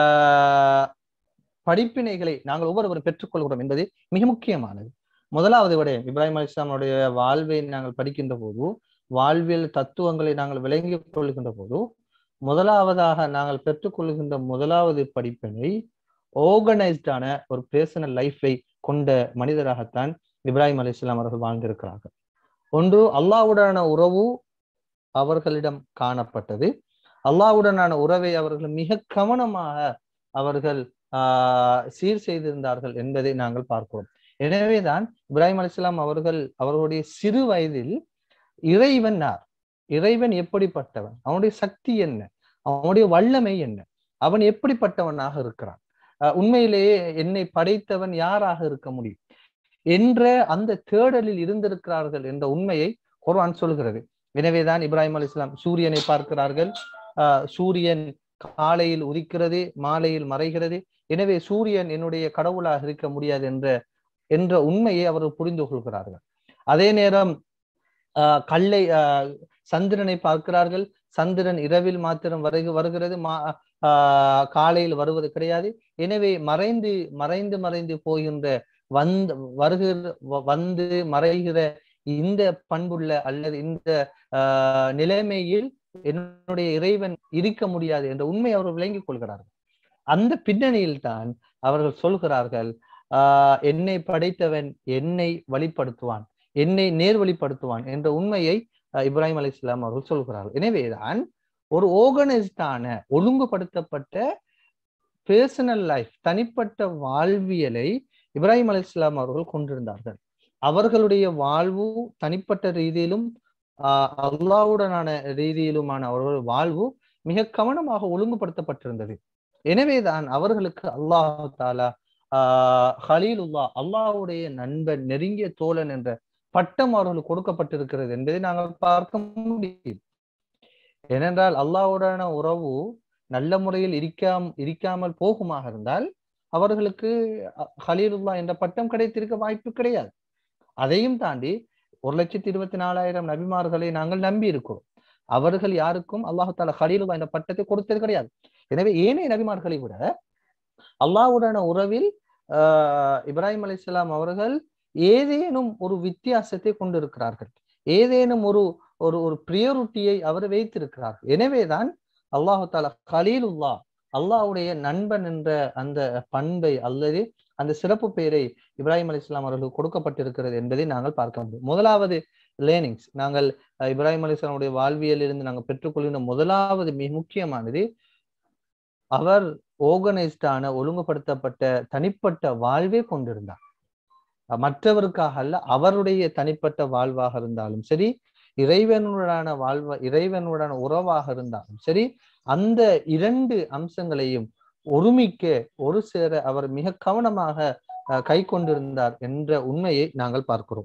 ஆஹ் படிப்பினைகளை நாங்கள் ஒவ்வொருவரும் பெற்றுக்கொள்கிறோம் என்பது மிக முக்கியமானது முதலாவது விடயம் இப்ராஹிம் அலி இஸ்லாமுடைய வாழ்வை நாங்கள் படிக்கின்ற போது வாழ்வியல் தத்துவங்களை நாங்கள் விளங்கிக் கொள்கின்ற போது முதலாவதாக நாங்கள் பெற்றுக்கொள்கின்ற முதலாவது படிப்பினை ஆர்கனைஸ்டான ஒரு பேர்சனல் லைஃபை கொண்ட மனிதராகத்தான் இப்ராஹிம் அலி இஸ்லாம் அவர்கள் வாழ்ந்திருக்கிறார்கள் ஒன்று அல்லாவுடனான உறவு அவர்களிடம் காணப்பட்டது அல்லாவுடனான உறவை அவர்கள் மிக கவனமாக அவர்கள் ஆஹ் சீர் செய்திருந்தார்கள் என்பதை நாங்கள் பார்க்கிறோம் எனவேதான் இப்ராஹிம் அலிஸ்லாம் அவர்கள் அவர்களுடைய சிறு வயதில் இறைவன் யார் இறைவன் எப்படிப்பட்டவன் அவனுடைய சக்தி என்ன அவனுடைய வல்லமை என்ன அவன் எப்படிப்பட்டவனாக இருக்கிறான் உண்மையிலேயே என்னை படைத்தவன் யாராக இருக்க முடியும் என்ற அந்த தேடலில் இருந்திருக்கிறார்கள் என்ற உண்மையை குர்ஆன் சொல்கிறது எனவேதான் இப்ராஹிம் அலி இஸ்லாம் சூரியனை பார்க்கிறார்கள் ஆஹ் சூரியன் காலையில் உதிக்கிறது மாலையில் மறைகிறது எனவே சூரியன் என்னுடைய கடவுளாக இருக்க முடியாது என்ற என்ற உண்மையை அவர்கள் புரிந்து கொள்கிறார்கள் அதே நேரம் ஆஹ் கல்லை ஆஹ் சந்திரனை பார்க்கிறார்கள் சந்திரன் இரவில் மாத்திரம் வருக வருகிறது மா ஆஹ் காலையில் வருவது கிடையாது எனவே மறைந்து மறைந்து மறைந்து போகின்ற வந்து வருகிற வந்து மறைகிற இந்த பண்புள்ள அல்லது இந்த ஆஹ் நிலைமையில் என்னுடைய இறைவன் இருக்க முடியாது என்ற உண்மை அவர்கள் விளங்கிக் கொள்கிறார்கள் அந்த பின்னணியில் தான் அவர்கள் சொல்கிறார்கள் ஆஹ் என்னை படைத்தவன் என்னை வழிப்படுத்துவான் என்னை நேர்வழிப்படுத்துவான் என்ற உண்மையை இப்ராஹிம் அலி இஸ்லாம் அவர்கள் சொல்கிறார்கள் எனவேதான் ஒரு ஓர்கனைஸ்டான ஒழுங்குபடுத்தப்பட்ட பேர்சனல் லைஃப் தனிப்பட்ட வாழ்வியலை இப்ராஹிம் அலி இஸ்லாம் அவர்கள் கொண்டிருந்தார்கள் அவர்களுடைய வாழ்வு தனிப்பட்ட ரீதியிலும் ஆஹ் அல்லாவுடனான ரீதியிலுமான அவர்கள் வாழ்வு மிக கவனமாக ஒழுங்குபடுத்தப்பட்டிருந்தது எனவேதான் அவர்களுக்கு அல்லாஹு தாலா ஆஹ் ஹலீலுல்லா அல்லாஹுடைய நண்பன் நெருங்கிய தோழன் என்ற பட்டம் அவர்களுக்கு கொடுக்கப்பட்டிருக்கிறது என்பதை நாங்கள் பார்க்க முடியும் ஏனென்றால் அல்லாஹுடனான உறவு நல்ல முறையில் இருக்காம இருக்காமல் போகுமாக இருந்தால் அவர்களுக்கு ஹலீலுல்லா என்ற பட்டம் கிடைத்திருக்க வாய்ப்பு கிடையாது அதையும் தாண்டி ஒரு லட்சத்தி இருபத்தி நாலாயிரம் நபிமார்களை நாங்கள் நம்பி இருக்கிறோம் அவர்கள் யாருக்கும் அல்லாஹு தாலா ஹலீலுல்லா என்ற பட்டத்தை கொடுத்தது கிடையாது எனவே ஏனைய நபிமார்களை விட அல்லாஹுடான உறவில் ஆஹ் இப்ராஹிம் அலி இஸ்லாம் அவர்கள் ஏதேனும் ஒரு வித்தியாசத்தை கொண்டிருக்கிறார்கள் ஏதேனும் ஒரு ஒரு ஒரு பிரியோரிட்டியை அவர் வைத்திருக்கிறார்கள் எனவேதான் அல்லாஹு தாலா ஹலீலுல்லா அல்லாஹுடைய நண்பன் என்ற அந்த பண்பை அல்லது அந்த சிறப்பு பெயரை இப்ராஹிம் அலி இஸ்லாம் அவர்களுக்கு கொடுக்கப்பட்டிருக்கிறது என்பதை நாங்கள் பார்க்க முடியும் முதலாவது லேர்னிங்ஸ் நாங்கள் இப்ராஹிம் அலி இஸ்லாமுடைய வாழ்வியலில் இருந்து நாங்கள் பெற்றுக்கொள்கின்ற முதலாவது மிக முக்கியமானது அவர் ஓர்கனைஸ்டான ஒழுங்குபடுத்தப்பட்ட தனிப்பட்ட வாழ்வே கொண்டிருந்தார் மற்றவருக்காக அல்ல அவருடைய தனிப்பட்ட வாழ்வாக இருந்தாலும் சரி இறைவனுடனான வாழ்வ இறைவனுடனான உறவாக இருந்தாலும் சரி அந்த இரண்டு அம்சங்களையும் ஒருமிக்க ஒரு சேர அவர் மிக கவனமாக கை கொண்டிருந்தார் என்ற உண்மையை நாங்கள் பார்க்கிறோம்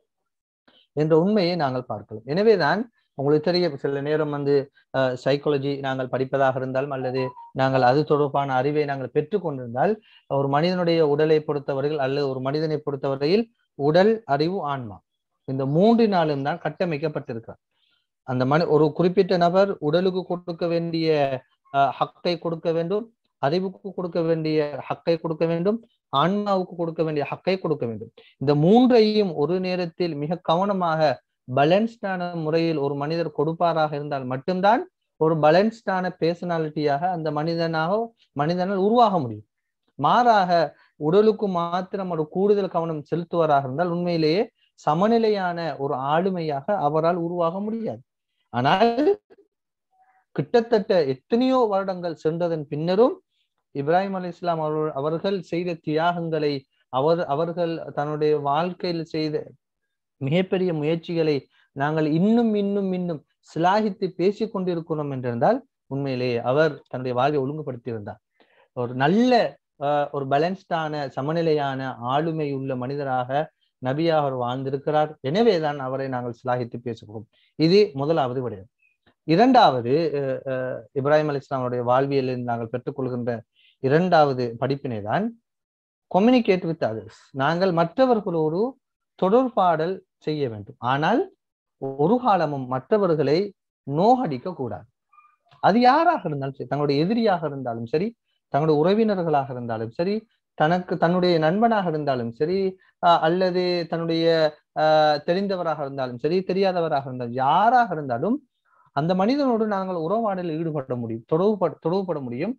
என்ற உண்மையை நாங்கள் பார்க்கலாம் எனவேதான் உங்களுக்கு தெரிய சில நேரம் வந்து சைக்காலஜி நாங்கள் படிப்பதாக இருந்தாலும் அல்லது நாங்கள் அது தொடர்பான அறிவை நாங்கள் பெற்றுக்கொண்டிருந்தால் ஒரு மனிதனுடைய உடலை பொறுத்தவரையில் அல்லது ஒரு மனிதனை பொறுத்தவரையில் உடல் அறிவு ஆன்மா இந்த மூன்றினாலும் தான் கட்டமைக்கப்பட்டிருக்கிறார் அந்த மனி ஒரு குறிப்பிட்ட நபர் உடலுக்கு கொடுக்க வேண்டிய ஹக்கை கொடுக்க வேண்டும் அறிவுக்கு கொடுக்க வேண்டிய ஹக்கை கொடுக்க வேண்டும் ஆன்மாவுக்கு கொடுக்க வேண்டிய ஹக்கை கொடுக்க வேண்டும் இந்த மூன்றையும் ஒரு நேரத்தில் மிக கவனமாக பேலன்ஸ்டான முறையில் ஒரு மனிதர் கொடுப்பாராக இருந்தால் மட்டும்தான் ஒரு பேலன்ஸ்டான பேர்சனாலிட்டியாக அந்த மனிதனாக மனிதனால் உருவாக முடியும் மாறாக உடலுக்கு மாத்திரம் ஒரு கூடுதல் கவனம் செலுத்துவராக இருந்தால் உண்மையிலேயே சமநிலையான ஒரு ஆளுமையாக அவரால் உருவாக முடியாது ஆனால் கிட்டத்தட்ட எத்தனையோ வருடங்கள் சென்றதன் பின்னரும் இப்ராஹிம் அலி இஸ்லாம் அவர்கள் செய்த தியாகங்களை அவர் அவர்கள் தன்னுடைய வாழ்க்கையில் செய்த மிகப்பெரிய முயற்சிகளை நாங்கள் இன்னும் இன்னும் இன்னும் சிலாகித்து பேசிக் கொண்டிருக்கிறோம் என்றிருந்தால் உண்மையிலேயே அவர் தன்னுடைய வாழ்வை ஒழுங்குபடுத்தி இருந்தார் ஒரு நல்ல ஆஹ் ஒரு பேலன்ஸ்டான சமநிலையான ஆளுமை உள்ள மனிதராக நபியாக அவர் வாழ்ந்திருக்கிறார் எனவேதான் அவரை நாங்கள் சிலாகித்து பேசுகிறோம் இது முதலாவது விடயம் இரண்டாவது அஹ், அஹ், இப்ராஹிம் அலி இஸ்லாமுடைய வாழ்வியலில் நாங்கள் பெற்றுக்கொள்கின்ற இரண்டாவது படிப்பினை தான் கம்யூனிகேட் வித் அதர்ஸ் நாங்கள் மற்றவர்களோடு தொடர்பாடல் செய்ய வேண்டும் ஆனால் ஒரு காலமும் மற்றவர்களை நோகடிக்க கூடாது அது யாராக இருந்தாலும் சரி தங்களுடைய எதிரியாக இருந்தாலும் சரி தங்களுடைய உறவினர்களாக இருந்தாலும் சரி தனக்கு தன்னுடைய நண்பனாக இருந்தாலும் சரி ஆஹ் அல்லது தன்னுடைய ஆஹ் தெரிந்தவராக இருந்தாலும் சரி தெரியாதவராக இருந்தாலும் யாராக இருந்தாலும் அந்த மனிதனோடு நாங்கள் உறவாடலில் ஈடுபட முடியும் தொடர்பு தொடர்புபட முடியும்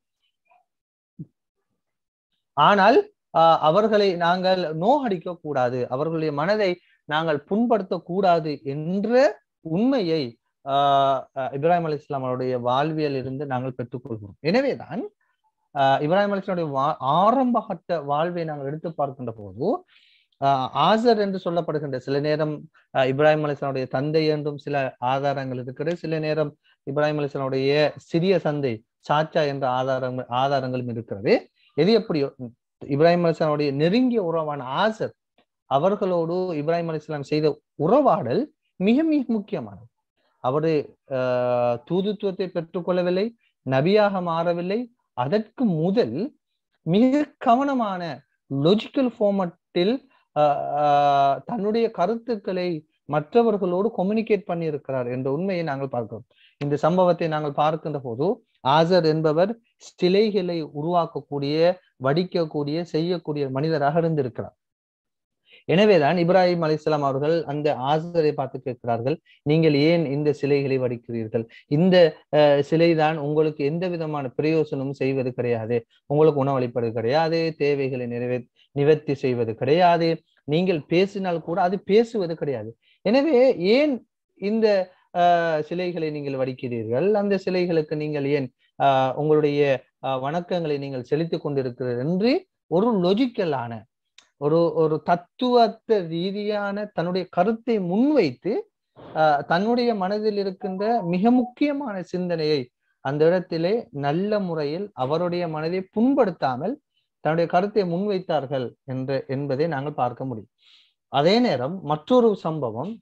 ஆனால் ஆஹ் அவர்களை நாங்கள் நோகடிக்க கூடாது அவர்களுடைய மனதை நாங்கள் புண்படுத்த கூடாது என்ற உண்மையை ஆஹ் அஹ் இப்ராஹிம் அலி இஸ்லாம் அவருடைய வாழ்வியல் இருந்து நாங்கள் பெற்றுக்கொள்கிறோம் எனவேதான் ஆஹ் இப்ராஹிம் அலி இஸ்லாமுடைய வா ஆரம்ப கட்ட வாழ்வை நாங்கள் எடுத்து பார்க்கின்ற போது ஆஹ் ஆசர் என்று சொல்லப்படுகின்ற சில நேரம் ஆஹ் இப்ராஹிம் அலி இஸ்லாமுடைய தந்தை என்றும் சில ஆதாரங்கள் இருக்கிறது சில நேரம் இப்ராஹிம் அலி இஸ்லாமுடைய சிறிய சந்தை சாச்சா என்ற ஆதாரங்கள் ஆதாரங்களும் இருக்கிறது எது எப்படியோ இப்ராஹிம் அலி இஸ்லாமுடைய நெருங்கிய உறவான ஆசர் அவர்களோடு இப்ராஹிம் அலி இஸ்லாம் செய்த உறவாடல் மிக மிக முக்கியமானது அவரு ஆஹ் தூதுத்துவத்தை பெற்றுக்கொள்ளவில்லை நபியாக மாறவில்லை அதற்கு முதல் மிக கவனமான லொஜிக்கல் ஃபார்மட்டில் தன்னுடைய கருத்துக்களை மற்றவர்களோடு கம்யூனிகேட் பண்ணி இருக்கிறார் என்ற உண்மையை நாங்கள் பார்க்கிறோம் இந்த சம்பவத்தை நாங்கள் பார்க்கின்ற போது ஆசர் என்பவர் சிலைகளை உருவாக்கக்கூடிய வடிக்கக்கூடிய செய்யக்கூடிய மனிதராக இருந்திருக்கிறார் எனவேதான் இப்ராஹிம் அலிஸ்லாம் அவர்கள் அந்த ஆசிரியரை பார்த்து கேட்கிறார்கள் நீங்கள் ஏன் இந்த சிலைகளை வடிக்கிறீர்கள் இந்த சிலைதான் உங்களுக்கு எந்த விதமான பிரயோசனமும் செய்வது கிடையாது உங்களுக்கு உணவளிப்பது கிடையாது தேவைகளை நிறைவே நிவர்த்தி செய்வது கிடையாது நீங்கள் பேசினால் கூட அது பேசுவது கிடையாது எனவே ஏன் இந்த சிலைகளை நீங்கள் வடிக்கிறீர்கள் அந்த சிலைகளுக்கு நீங்கள் ஏன் உங்களுடைய வணக்கங்களை நீங்கள் செலுத்திக் கொண்டிருக்கிறீர்கள் என்று ஒரு லொஜிக்கலான ஒரு ஒரு தத்துவத்த ரீதியான தன்னுடைய கருத்தை முன்வைத்து தன்னுடைய மனதில் இருக்கின்ற மிக முக்கியமான சிந்தனையை அந்த இடத்திலே நல்ல முறையில் அவருடைய மனதை புண்படுத்தாமல் தன்னுடைய கருத்தை முன்வைத்தார்கள் என்ற என்பதை நாங்கள் பார்க்க முடியும் அதே நேரம் மற்றொரு சம்பவம்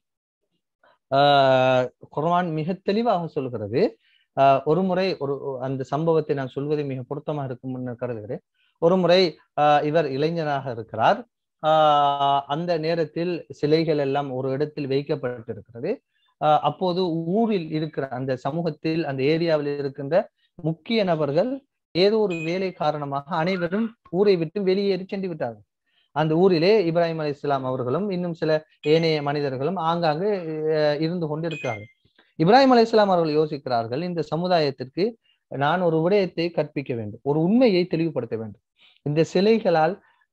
ஆஹ் குர்ஆன் மிக தெளிவாக சொல்கிறது ஆஹ் ஒரு முறை ஒரு அந்த சம்பவத்தை நான் சொல்வது மிக பொருத்தமாக இருக்கும் கருதுகிறேன் ஒரு முறை ஆஹ் இவர் இளைஞராக இருக்கிறார் ஆஹ் அந்த நேரத்தில் சிலைகள் எல்லாம் ஒரு இடத்தில் வைக்கப்பட்டிருக்கிறது ஆஹ் அப்போது ஊரில் இருக்கிற அந்த சமூகத்தில் அந்த ஏரியாவில் இருக்கின்ற முக்கிய நபர்கள் ஏதோ ஒரு வேலை காரணமாக அனைவரும் ஊரை விட்டு வெளியேறி சென்று விட்டார்கள் அந்த ஊரிலே இப்ராஹிம் அலி இஸ்லாம் அவர்களும் இன்னும் சில ஏனைய மனிதர்களும் ஆங்காங்கு இருந்து கொண்டிருக்கிறார்கள் இப்ராஹிம் அலி இஸ்லாம் அவர்கள் யோசிக்கிறார்கள் இந்த சமுதாயத்திற்கு நான் ஒரு விடயத்தை கற்பிக்க வேண்டும் ஒரு உண்மையை தெளிவுபடுத்த வேண்டும் இந்த சிலைகளால்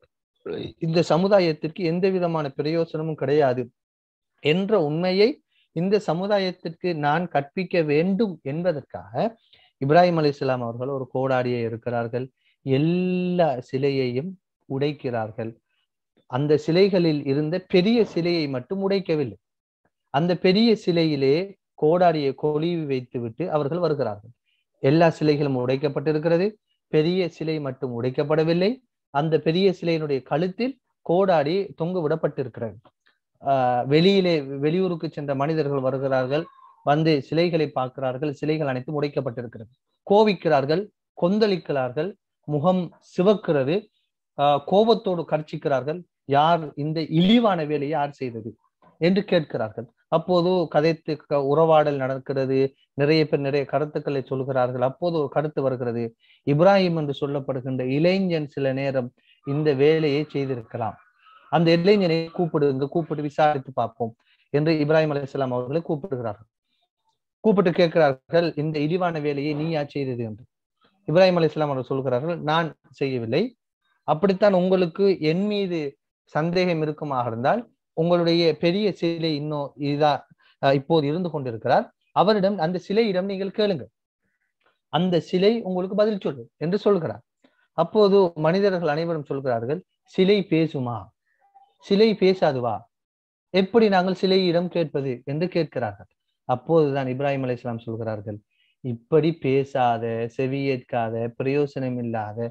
இந்த சமுதாயத்திற்கு எந்த விதமான பிரயோசனமும் கிடையாது என்ற உண்மையை இந்த சமுதாயத்திற்கு நான் கற்பிக்க வேண்டும் என்பதற்காக இப்ராஹிம் அலி இஸ்லாம் அவர்கள் ஒரு கோடாடியை இருக்கிறார்கள் எல்லா சிலையையும் உடைக்கிறார்கள் அந்த சிலைகளில் இருந்த பெரிய சிலையை மட்டும் உடைக்கவில்லை அந்த பெரிய சிலையிலே கோடாடியை கொழிவு வைத்து விட்டு அவர்கள் வருகிறார்கள் எல்லா சிலைகளும் உடைக்கப்பட்டிருக்கிறது பெரிய சிலை மட்டும் உடைக்கப்படவில்லை அந்த பெரிய சிலையினுடைய கழுத்தில் கோடாடி தொங்க விடப்பட்டிருக்கிறது ஆஹ் வெளியிலே வெளியூருக்கு சென்ற மனிதர்கள் வருகிறார்கள் வந்து சிலைகளை பார்க்கிறார்கள் சிலைகள் அனைத்தும் உடைக்கப்பட்டிருக்கிறது கோவிக்கிறார்கள் கொந்தளிக்கிறார்கள் முகம் சிவக்கிறது ஆஹ் கோபத்தோடு கர்ச்சிக்கிறார்கள் யார் இந்த இழிவான வேலையை யார் செய்தது என்று கேட்கிறார்கள் அப்போது கதைத்து உறவாடல் நடக்கிறது நிறைய பேர் நிறைய கருத்துக்களை சொல்கிறார்கள் அப்போது ஒரு கருத்து வருகிறது இப்ராஹிம் என்று சொல்லப்படுகின்ற இளைஞன் சில நேரம் இந்த வேலையை செய்திருக்கலாம் அந்த இளைஞனை கூப்பிடுங்க கூப்பிட்டு விசாரித்து பார்ப்போம் என்று இப்ராஹிம் அலிஸ்லாம் அவர்களை கூப்பிடுகிறார்கள் கூப்பிட்டு கேட்கிறார்கள் இந்த இழிவான வேலையை நீயா செய்தது என்று இப்ராஹிம் அலி இஸ்லாம் அவர்கள் சொல்கிறார்கள் நான் செய்யவில்லை அப்படித்தான் உங்களுக்கு என் மீது சந்தேகம் இருக்குமாக இருந்தால் உங்களுடைய பெரிய சிலை இன்னும் இதா இப்போது இருந்து கொண்டிருக்கிறார் அவரிடம் அந்த சிலையிடம் நீங்கள் கேளுங்க அந்த சிலை உங்களுக்கு பதில் சொல்லு என்று சொல்கிறார் அப்போது மனிதர்கள் அனைவரும் சொல்கிறார்கள் சிலை பேசுமா சிலை பேசாதுவா எப்படி நாங்கள் சிலையிடம் கேட்பது என்று கேட்கிறார்கள் அப்போதுதான் இப்ராஹிம் அலி இஸ்லாம் சொல்கிறார்கள் இப்படி பேசாத செவியேற்காத பிரயோசனம் இல்லாத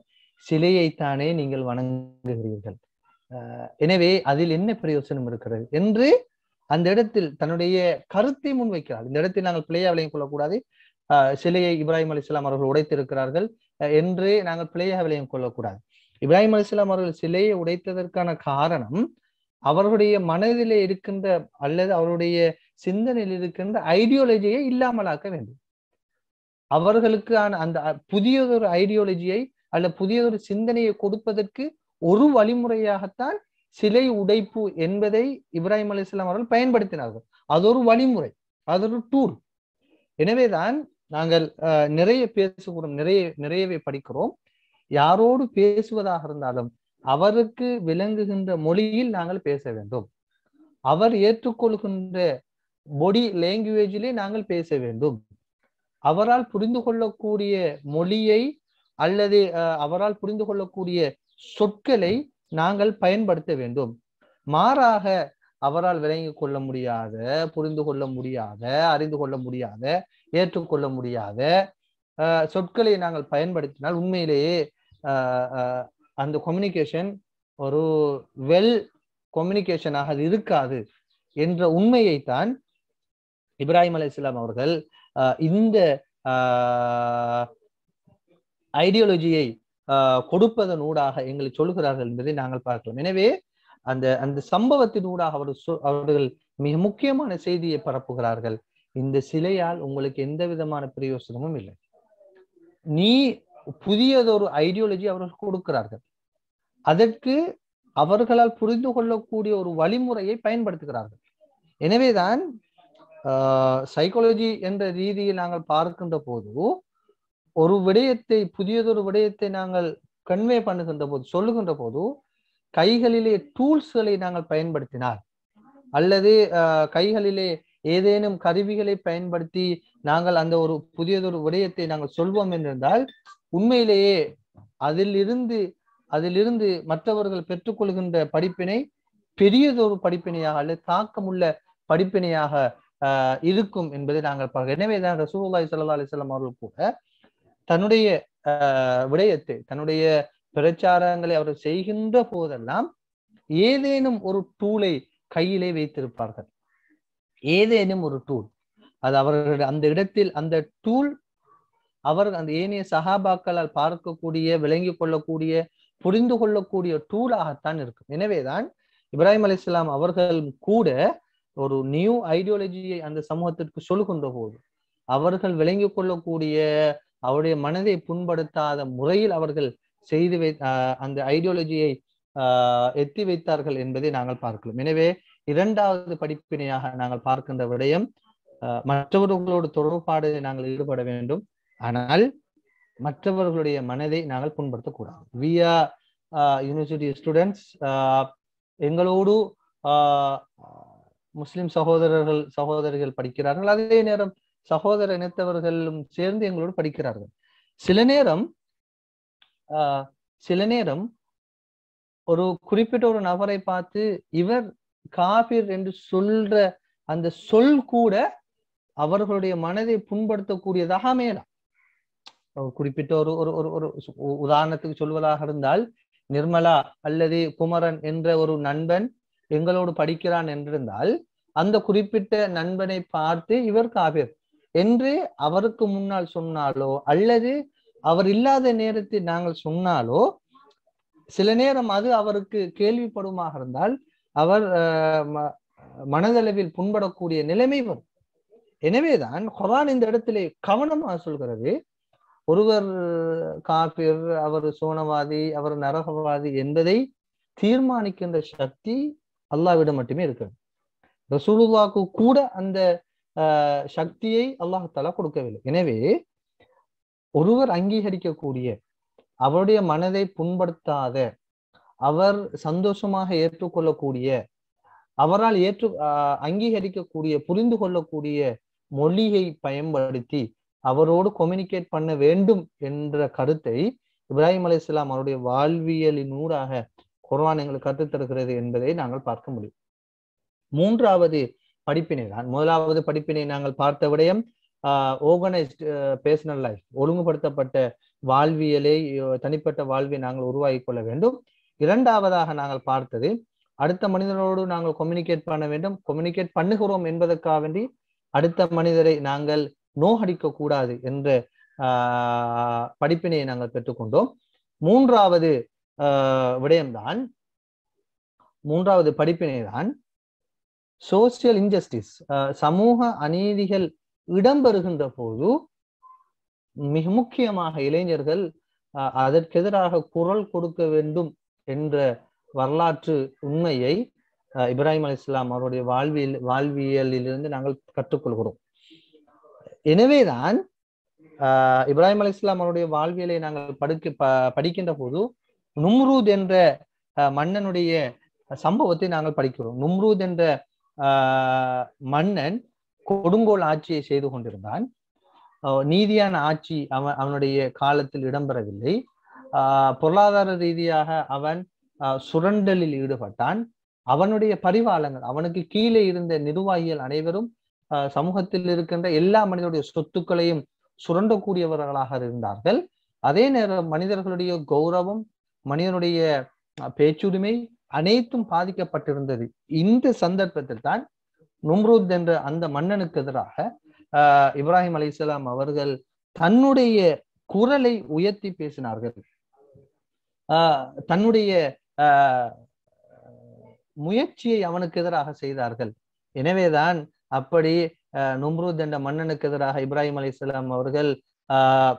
சிலையைத்தானே நீங்கள் வணங்குகிறீர்கள் அஹ் எனவே அதில் என்ன பிரயோசனம் இருக்கிறது என்று அந்த இடத்தில் தன்னுடைய கருத்தை முன்வைக்கிறார் இந்த இடத்தில் நாங்கள் பிழையா விளையும் கொள்ளக்கூடாது அஹ் சிலையை இப்ராஹிம் அலிஸ்லாம் அவர்கள் உடைத்திருக்கிறார்கள் அஹ் என்று நாங்கள் பிழையா விளையும் கொள்ளக்கூடாது இப்ராஹிம் அலிஸ்லாம் அவர்கள் சிலையை உடைத்ததற்கான காரணம் அவர்களுடைய மனதிலே இருக்கின்ற அல்லது அவருடைய சிந்தனையில் இருக்கின்ற ஐடியாலஜியை இல்லாமலாக்க வேண்டும் அவர்களுக்கான அந்த அ- புதியதொரு ஐடியாலஜியை அல்ல புதியதொரு சிந்தனையை கொடுப்பதற்கு ஒரு வழிமுறையாகத்தான் சிலை உடைப்பு என்பதை இப்ராஹிம் அலிஸ்லாம் அவர்கள் பயன்படுத்தினார்கள் அது ஒரு வழிமுறை அது ஒரு டூல் எனவேதான் நாங்கள் அஹ், நிறைய பேசுகிறோம் நிறைய நிறையவே படிக்கிறோம் யாரோடு பேசுவதாக இருந்தாலும் அவருக்கு விளங்குகின்ற மொழியில் நாங்கள் பேச வேண்டும் அவர் ஏற்றுக்கொள்கின்ற பொடி லாங்குவேஜிலே நாங்கள் பேச வேண்டும் அவரால் புரிந்து கொள்ளக்கூடிய மொழியை அல்லது அஹ், அவரால் புரிந்து கொள்ளக்கூடிய சொற்களை நாங்கள் பயன்படுத்த வேண்டும் மாறாக அவரால் விளங்கிக் கொள்ள முடியாத புரிந்து கொள்ள முடியாத அறிந்து கொள்ள முடியாத ஏற்றுக்கொள்ள முடியாத அஹ், சொற்களை நாங்கள் பயன்படுத்தினால் உண்மையிலேயே அஹ், அஹ், அந்த கம்யூனிகேஷன் ஒரு வெல் கம்யூனிகேஷனாக அது இருக்காது என்ற உண்மையைத்தான் இப்ராஹிம் அலைஹிஸ்ஸலாம் அவர்கள் அஹ், இந்த ஐடியாலஜியை கொடுப்பதன் ஊடாக எங்களுக்கு சொல்கிறார்கள் என்பதை நாங்கள் பார்க்கலாம் எனவே அந்த அந்த சம்பவத்தின் ஊடாக அவர் சொ- அவர்கள் மிக முக்கியமான செய்தியை பரப்புகிறார்கள் இந்த சிலையால் உங்களுக்கு எந்த விதமான பிரயோசனமும் இல்லை நீ புதியதொரு ஐடியாலஜி அவர்கள் கொடுக்கிறார்கள் அதற்கு அவர்களால் புரிந்து கொள்ளக்கூடிய ஒரு வழிமுறையை பயன்படுத்துகிறார்கள் எனவேதான் சைக்காலஜி என்ற ரீதியில் நாங்கள் பார்க்கின்ற போது ஒரு விடயத்தை புதியதொரு விடயத்தை நாங்கள் கன்வே பண்ணுகின்ற போது சொல்லுகின்ற போது கைகளிலே டூல்ஸ்களை நாங்கள் பயன்படுத்தினால் அல்லது அஹ், கைகளிலே ஏதேனும் கருவிகளை பயன்படுத்தி நாங்கள் அந்த ஒரு புதியதொரு விடயத்தை நாங்கள் சொல்வோம் என்றிருந்தால் உண்மையிலேயே அதிலிருந்து அதிலிருந்து மற்றவர்கள் பெற்றுக்கொள்கின்ற படிப்பினை பெரியதொரு படிப்பினையாக அல்லது தாக்கமுள்ள படிப்பினையாக ஆஹ் இருக்கும் என்பதை நாங்கள் பார்க்கிறோம் எனவேதான் ரசூலுல்லாஹி ஸல்லல்லாஹு அலைஹி வஸல்லம் அவர்கள் கூட தன்னுடைய ஆஹ் விடயத்தை தன்னுடைய பிரச்சாரங்களை அவர் செய்கின்ற போதெல்லாம் ஏதேனும் ஒரு டூலை கையிலே வைத்திருப்பார்கள் ஏதேனும் ஒரு டூல் அது அவர்களுடைய அந்த இடத்தில் அந்த டூல் அவர் அந்த ஏனைய சகாபாக்களால் பார்க்கக்கூடிய விளங்கிக் கொள்ளக்கூடிய புரிந்து கொள்ளக்கூடிய டூலாகத்தான் இருக்கும் எனவேதான் இப்ராஹிம் அலிஸ்லாம் அவர்கள் கூட ஒரு நியூ ஐடியாலஜியை அந்த சமூகத்திற்கு சொல்லுகின்ற போது அவர்கள் விளங்கிக் கொள்ளக்கூடிய அவருடைய மனதை புண்படுத்தாத முறையில் அவர்கள் செய்து வை ஆஹ் அந்த ஐடியாலஜியை ஆஹ் எத்தி வைத்தார்கள் என்பதை நாங்கள் பார்க்கலாம் எனவே இரண்டாவது படிப்பினையாக நாங்கள் பார்க்கின்ற விடயம் ஆஹ் மற்றவர்களோடு தொடர்பாடு நாங்கள் ஈடுபட வேண்டும் ஆனால் மற்றவர்களுடைய மனதை நாங்கள் புண்படுத்தக்கூடாது வி ஆர் யூனிவர்சிட்டி ஸ்டூடெண்ட்ஸ் எங்களோடு ஆஹ் முஸ்லிம் சகோதரர்கள் சகோதரிகள் படிக்கிறார்கள் அதே நேரம் சகோதர இனத்தவர்களும் சேர்ந்து எங்களோடு படிக்கிறார்கள் சில நேரம் ஆஹ் சில நேரம் ஒரு குறிப்பிட்ட ஒரு நபரை பார்த்து இவர் காபிர் என்று சொல்ற அந்த சொல் கூட அவர்களுடைய மனதை புண்படுத்தக்கூடியதாக அமையலாம் ஒரு குறிப்பிட்ட ஒரு ஒரு ஒரு ஒரு உ- உதாரணத்துக்கு சொல்வதாக இருந்தால் நிர்மலா அல்லது குமரன் என்ற ஒரு நண்பன் எங்களோடு படிக்கிறான் என்றிருந்தால் அந்த குறிப்பிட்ட நண்பனை பார்த்து இவர் காபிர் என்று அவருக்கு முன்னால் சொன்னாலோ அல்லது அவர் இல்லாத நேரத்தில் நாங்கள் சொன்னாலோ சில நேரம் அது அவருக்கு கேள்விப்படுமாக இருந்தால் அவர் அஹ், ம- மனதளவில் புண்படக்கூடிய நிலைமை வரும் எனவேதான் குரான் இந்த இடத்திலே கவனமாக சொல்கிறது ஒருவர் காபிர் அவர் சோனவாதி அவர் நரகவாதி என்பதை தீர்மானிக்கின்ற சக்தி அல்லாவிடம் மட்டுமே இருக்கிறது ரசூலுல்லாக்கு கூட அந்த ஆஹ், சக்தியை அல்லாஹ் தலா கொடுக்கவில்லை எனவே ஒருவர் அங்கீகரிக்கக்கூடிய அவருடைய மனதை புண்படுத்தாத அவர் சந்தோஷமாக ஏற்றுக்கொள்ளக்கூடிய அவரால் ஏற்று ஆஹ், அங்கீகரிக்கக்கூடிய புரிந்து கொள்ளக்கூடிய மொழியை பயன்படுத்தி அவரோடு கம்யூனிகேட் பண்ண வேண்டும் என்ற கருத்தை இப்ராஹிம் அலைஹிஸ்ஸலாம் அவருடைய வாழ்வியலின் ஊடாக குர்ஆன் எங்களுக்கு கற்றுத் தருகிறது என்பதை நாங்கள் பார்க்க முடியும் மூன்றாவது படிப்பினை தான் முதலாவது படிப்பினை நாங்கள் பார்த்த விடயம் ஆர்கனைஸ்ட் பேர்சனல் லைஃப் ஒழுங்குபடுத்தப்பட்ட வாழ்வியலை அஹ், தனிப்பட்ட வாழ்வை நாங்கள் உருவாக்கி கொள்ள வேண்டும் இரண்டாவதாக நாங்கள் பார்த்தது அடுத்த மனிதனோடு நாங்கள் கம்யூனிகேட் பண்ண வேண்டும் கம்யூனிகேட் பண்ணுகிறோம் என்பதற்காக வேண்டி அடுத்த மனிதரை நாங்கள் நோகடிக்க கூடாது என்ற ஆஹ், படிப்பினையை நாங்கள் பெற்றுக்கொண்டோம் மூன்றாவது ஆஹ், விடயம்தான் மூன்றாவது படிப்பினை தான் சோசியல் இன்ஜஸ்டிஸ் சமூக அநீதிகள் இடம்பெறுகின்ற போது மிக முக்கியமாக இளைஞர்கள் அஹ், அதற்கெதிராக குரல் கொடுக்க வேண்டும் என்ற வரலாற்று உண்மையை அஹ், இப்ராஹிம் அலி இஸ்லாம் அவருடைய வாழ்வியல் வாழ்வியலிலிருந்து நாங்கள் கற்றுக்கொள்கிறோம் எனவேதான் ஆஹ், இப்ராஹிம் அலி இஸ்லாம் அவருடைய வாழ்வியலை நாங்கள் படுக்க ப- படிக்கின்ற போது நும்ரூத் என்ற அஹ், மன்னனுடைய சம்பவத்தை நாங்கள் படிக்கிறோம் நும்ரூத் என்ற ஆஹ், மன்னன் கொடுங்கோல் ஆட்சியை செய்து கொண்டிருந்தான் அஹ் நீதியான ஆட்சி அவன் அவனுடைய காலத்தில் இடம்பெறவில்லை ஆஹ் பொருளாதார ரீதியாக அவன் ஆஹ் சுரண்டலில் ஈடுபட்டான் அவனுடைய பரிவாளங்கள் அவனுக்கு கீழே இருந்த நிர்வாகிகள் அனைவரும் ஆஹ் சமூகத்தில் இருக்கின்ற எல்லா மனிதனுடைய சொத்துக்களையும் சுரண்டக்கூடியவர்களாக இருந்தார்கள் அதே நேரம் மனிதர்களுடைய கௌரவம் மனிதனுடைய அஹ், பேச்சுரிமை அனைத்தும் பாதிக்கப்பட்டிருந்தது இந்த சந்தர்ப்பத்தில் தான் நும்ரூத் என்ற அந்த மன்னனுக்கு எதிராக ஆஹ் இப்ராஹிம் அலைஹிஸ்ஸலாம் அவர்கள் தன்னுடைய குரலை உயர்த்தி பேசினார்கள் ஆஹ் தன்னுடைய ஆஹ் முயற்சியை அவனுக்கு எதிராக செய்தார்கள் எனவேதான் அப்படி ஆஹ் நும்ரூத் என்ற மன்னனுக்கு எதிராக இப்ராஹிம் அலைஹிஸ்ஸலாம் அவர்கள் ஆஹ்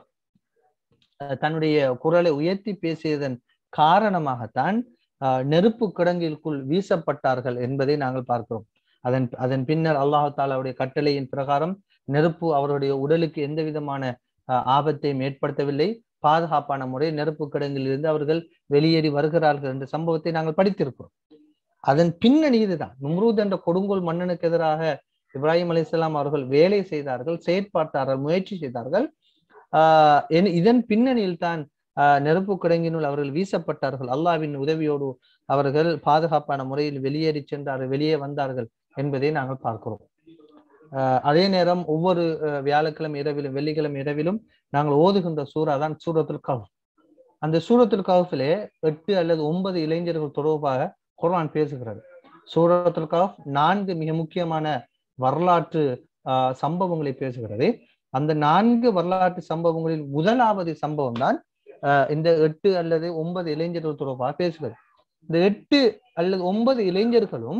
தன்னுடைய குரலை உயர்த்தி பேசியதன் காரணமாகத்தான் ஆஹ் நெருப்பு கிடங்கிற்குள் வீசப்பட்டார்கள் என்பதை நாங்கள் பார்க்கிறோம் அதன் அதன் பின்னர் அல்லாஹு தாலாவுடைய கட்டளையின் பிரகாரம் நெருப்பு அவருடைய உடலுக்கு எந்த விதமான ஆஹ் ஆபத்தையும் ஏற்படுத்தவில்லை பாதுகாப்பான முறை நெருப்பு கிடங்கில் இருந்து அவர்கள் வெளியேறி வருகிறார்கள் என்ற சம்பவத்தை நாங்கள் படித்திருக்கிறோம் அதன் பின்னணி இதுதான் நும்ரூத் என்ற கொடுங்கோல் மன்னனுக்கு எதிராக இப்ராஹிம் அலிஸ்லாம் அவர்கள் வேலை செய்தார்கள் செயற்பாட்டார்கள் முயற்சி செய்தார்கள் ஆஹ் என்- இதன் பின்னணியில் தான் ஆஹ் நெருப்பு கிடங்கினுள் அவர்கள் வீசப்பட்டார்கள் அல்லாவின் உதவியோடு அவர்கள் பாதுகாப்பான முறையில் வெளியேறி சென்றார்கள் வெளியே வந்தார்கள் என்பதை நாங்கள் பார்க்கிறோம் ஆஹ் அதே நேரம் ஒவ்வொரு ஆஹ் வியாழக்கிழமை இரவிலும் வெள்ளிக்கிழமை இரவிலும் நாங்கள் ஓதுகின்ற சூறா தான் சூரத்துல் கஹ் அந்த சூரத்துல் கஹ்ஃபிலே எட்டு அல்லது ஒன்பது இளைஞர்கள் தொடர்பாக குர்ஆன் பேசுகிறது சூரத்துல் கஹ் நான்கு மிக முக்கியமான வரலாற்று ஆஹ் சம்பவங்களை பேசுகிறது அந்த நான்கு வரலாற்று சம்பவங்களில் முதலாவது சம்பவம் தான் ஆஹ் இந்த எட்டு அல்லது ஒன்பது இளைஞர்கள் தொடர்பாக பேசுகிறது இந்த எட்டு அல்லது ஒன்பது இளைஞர்களும்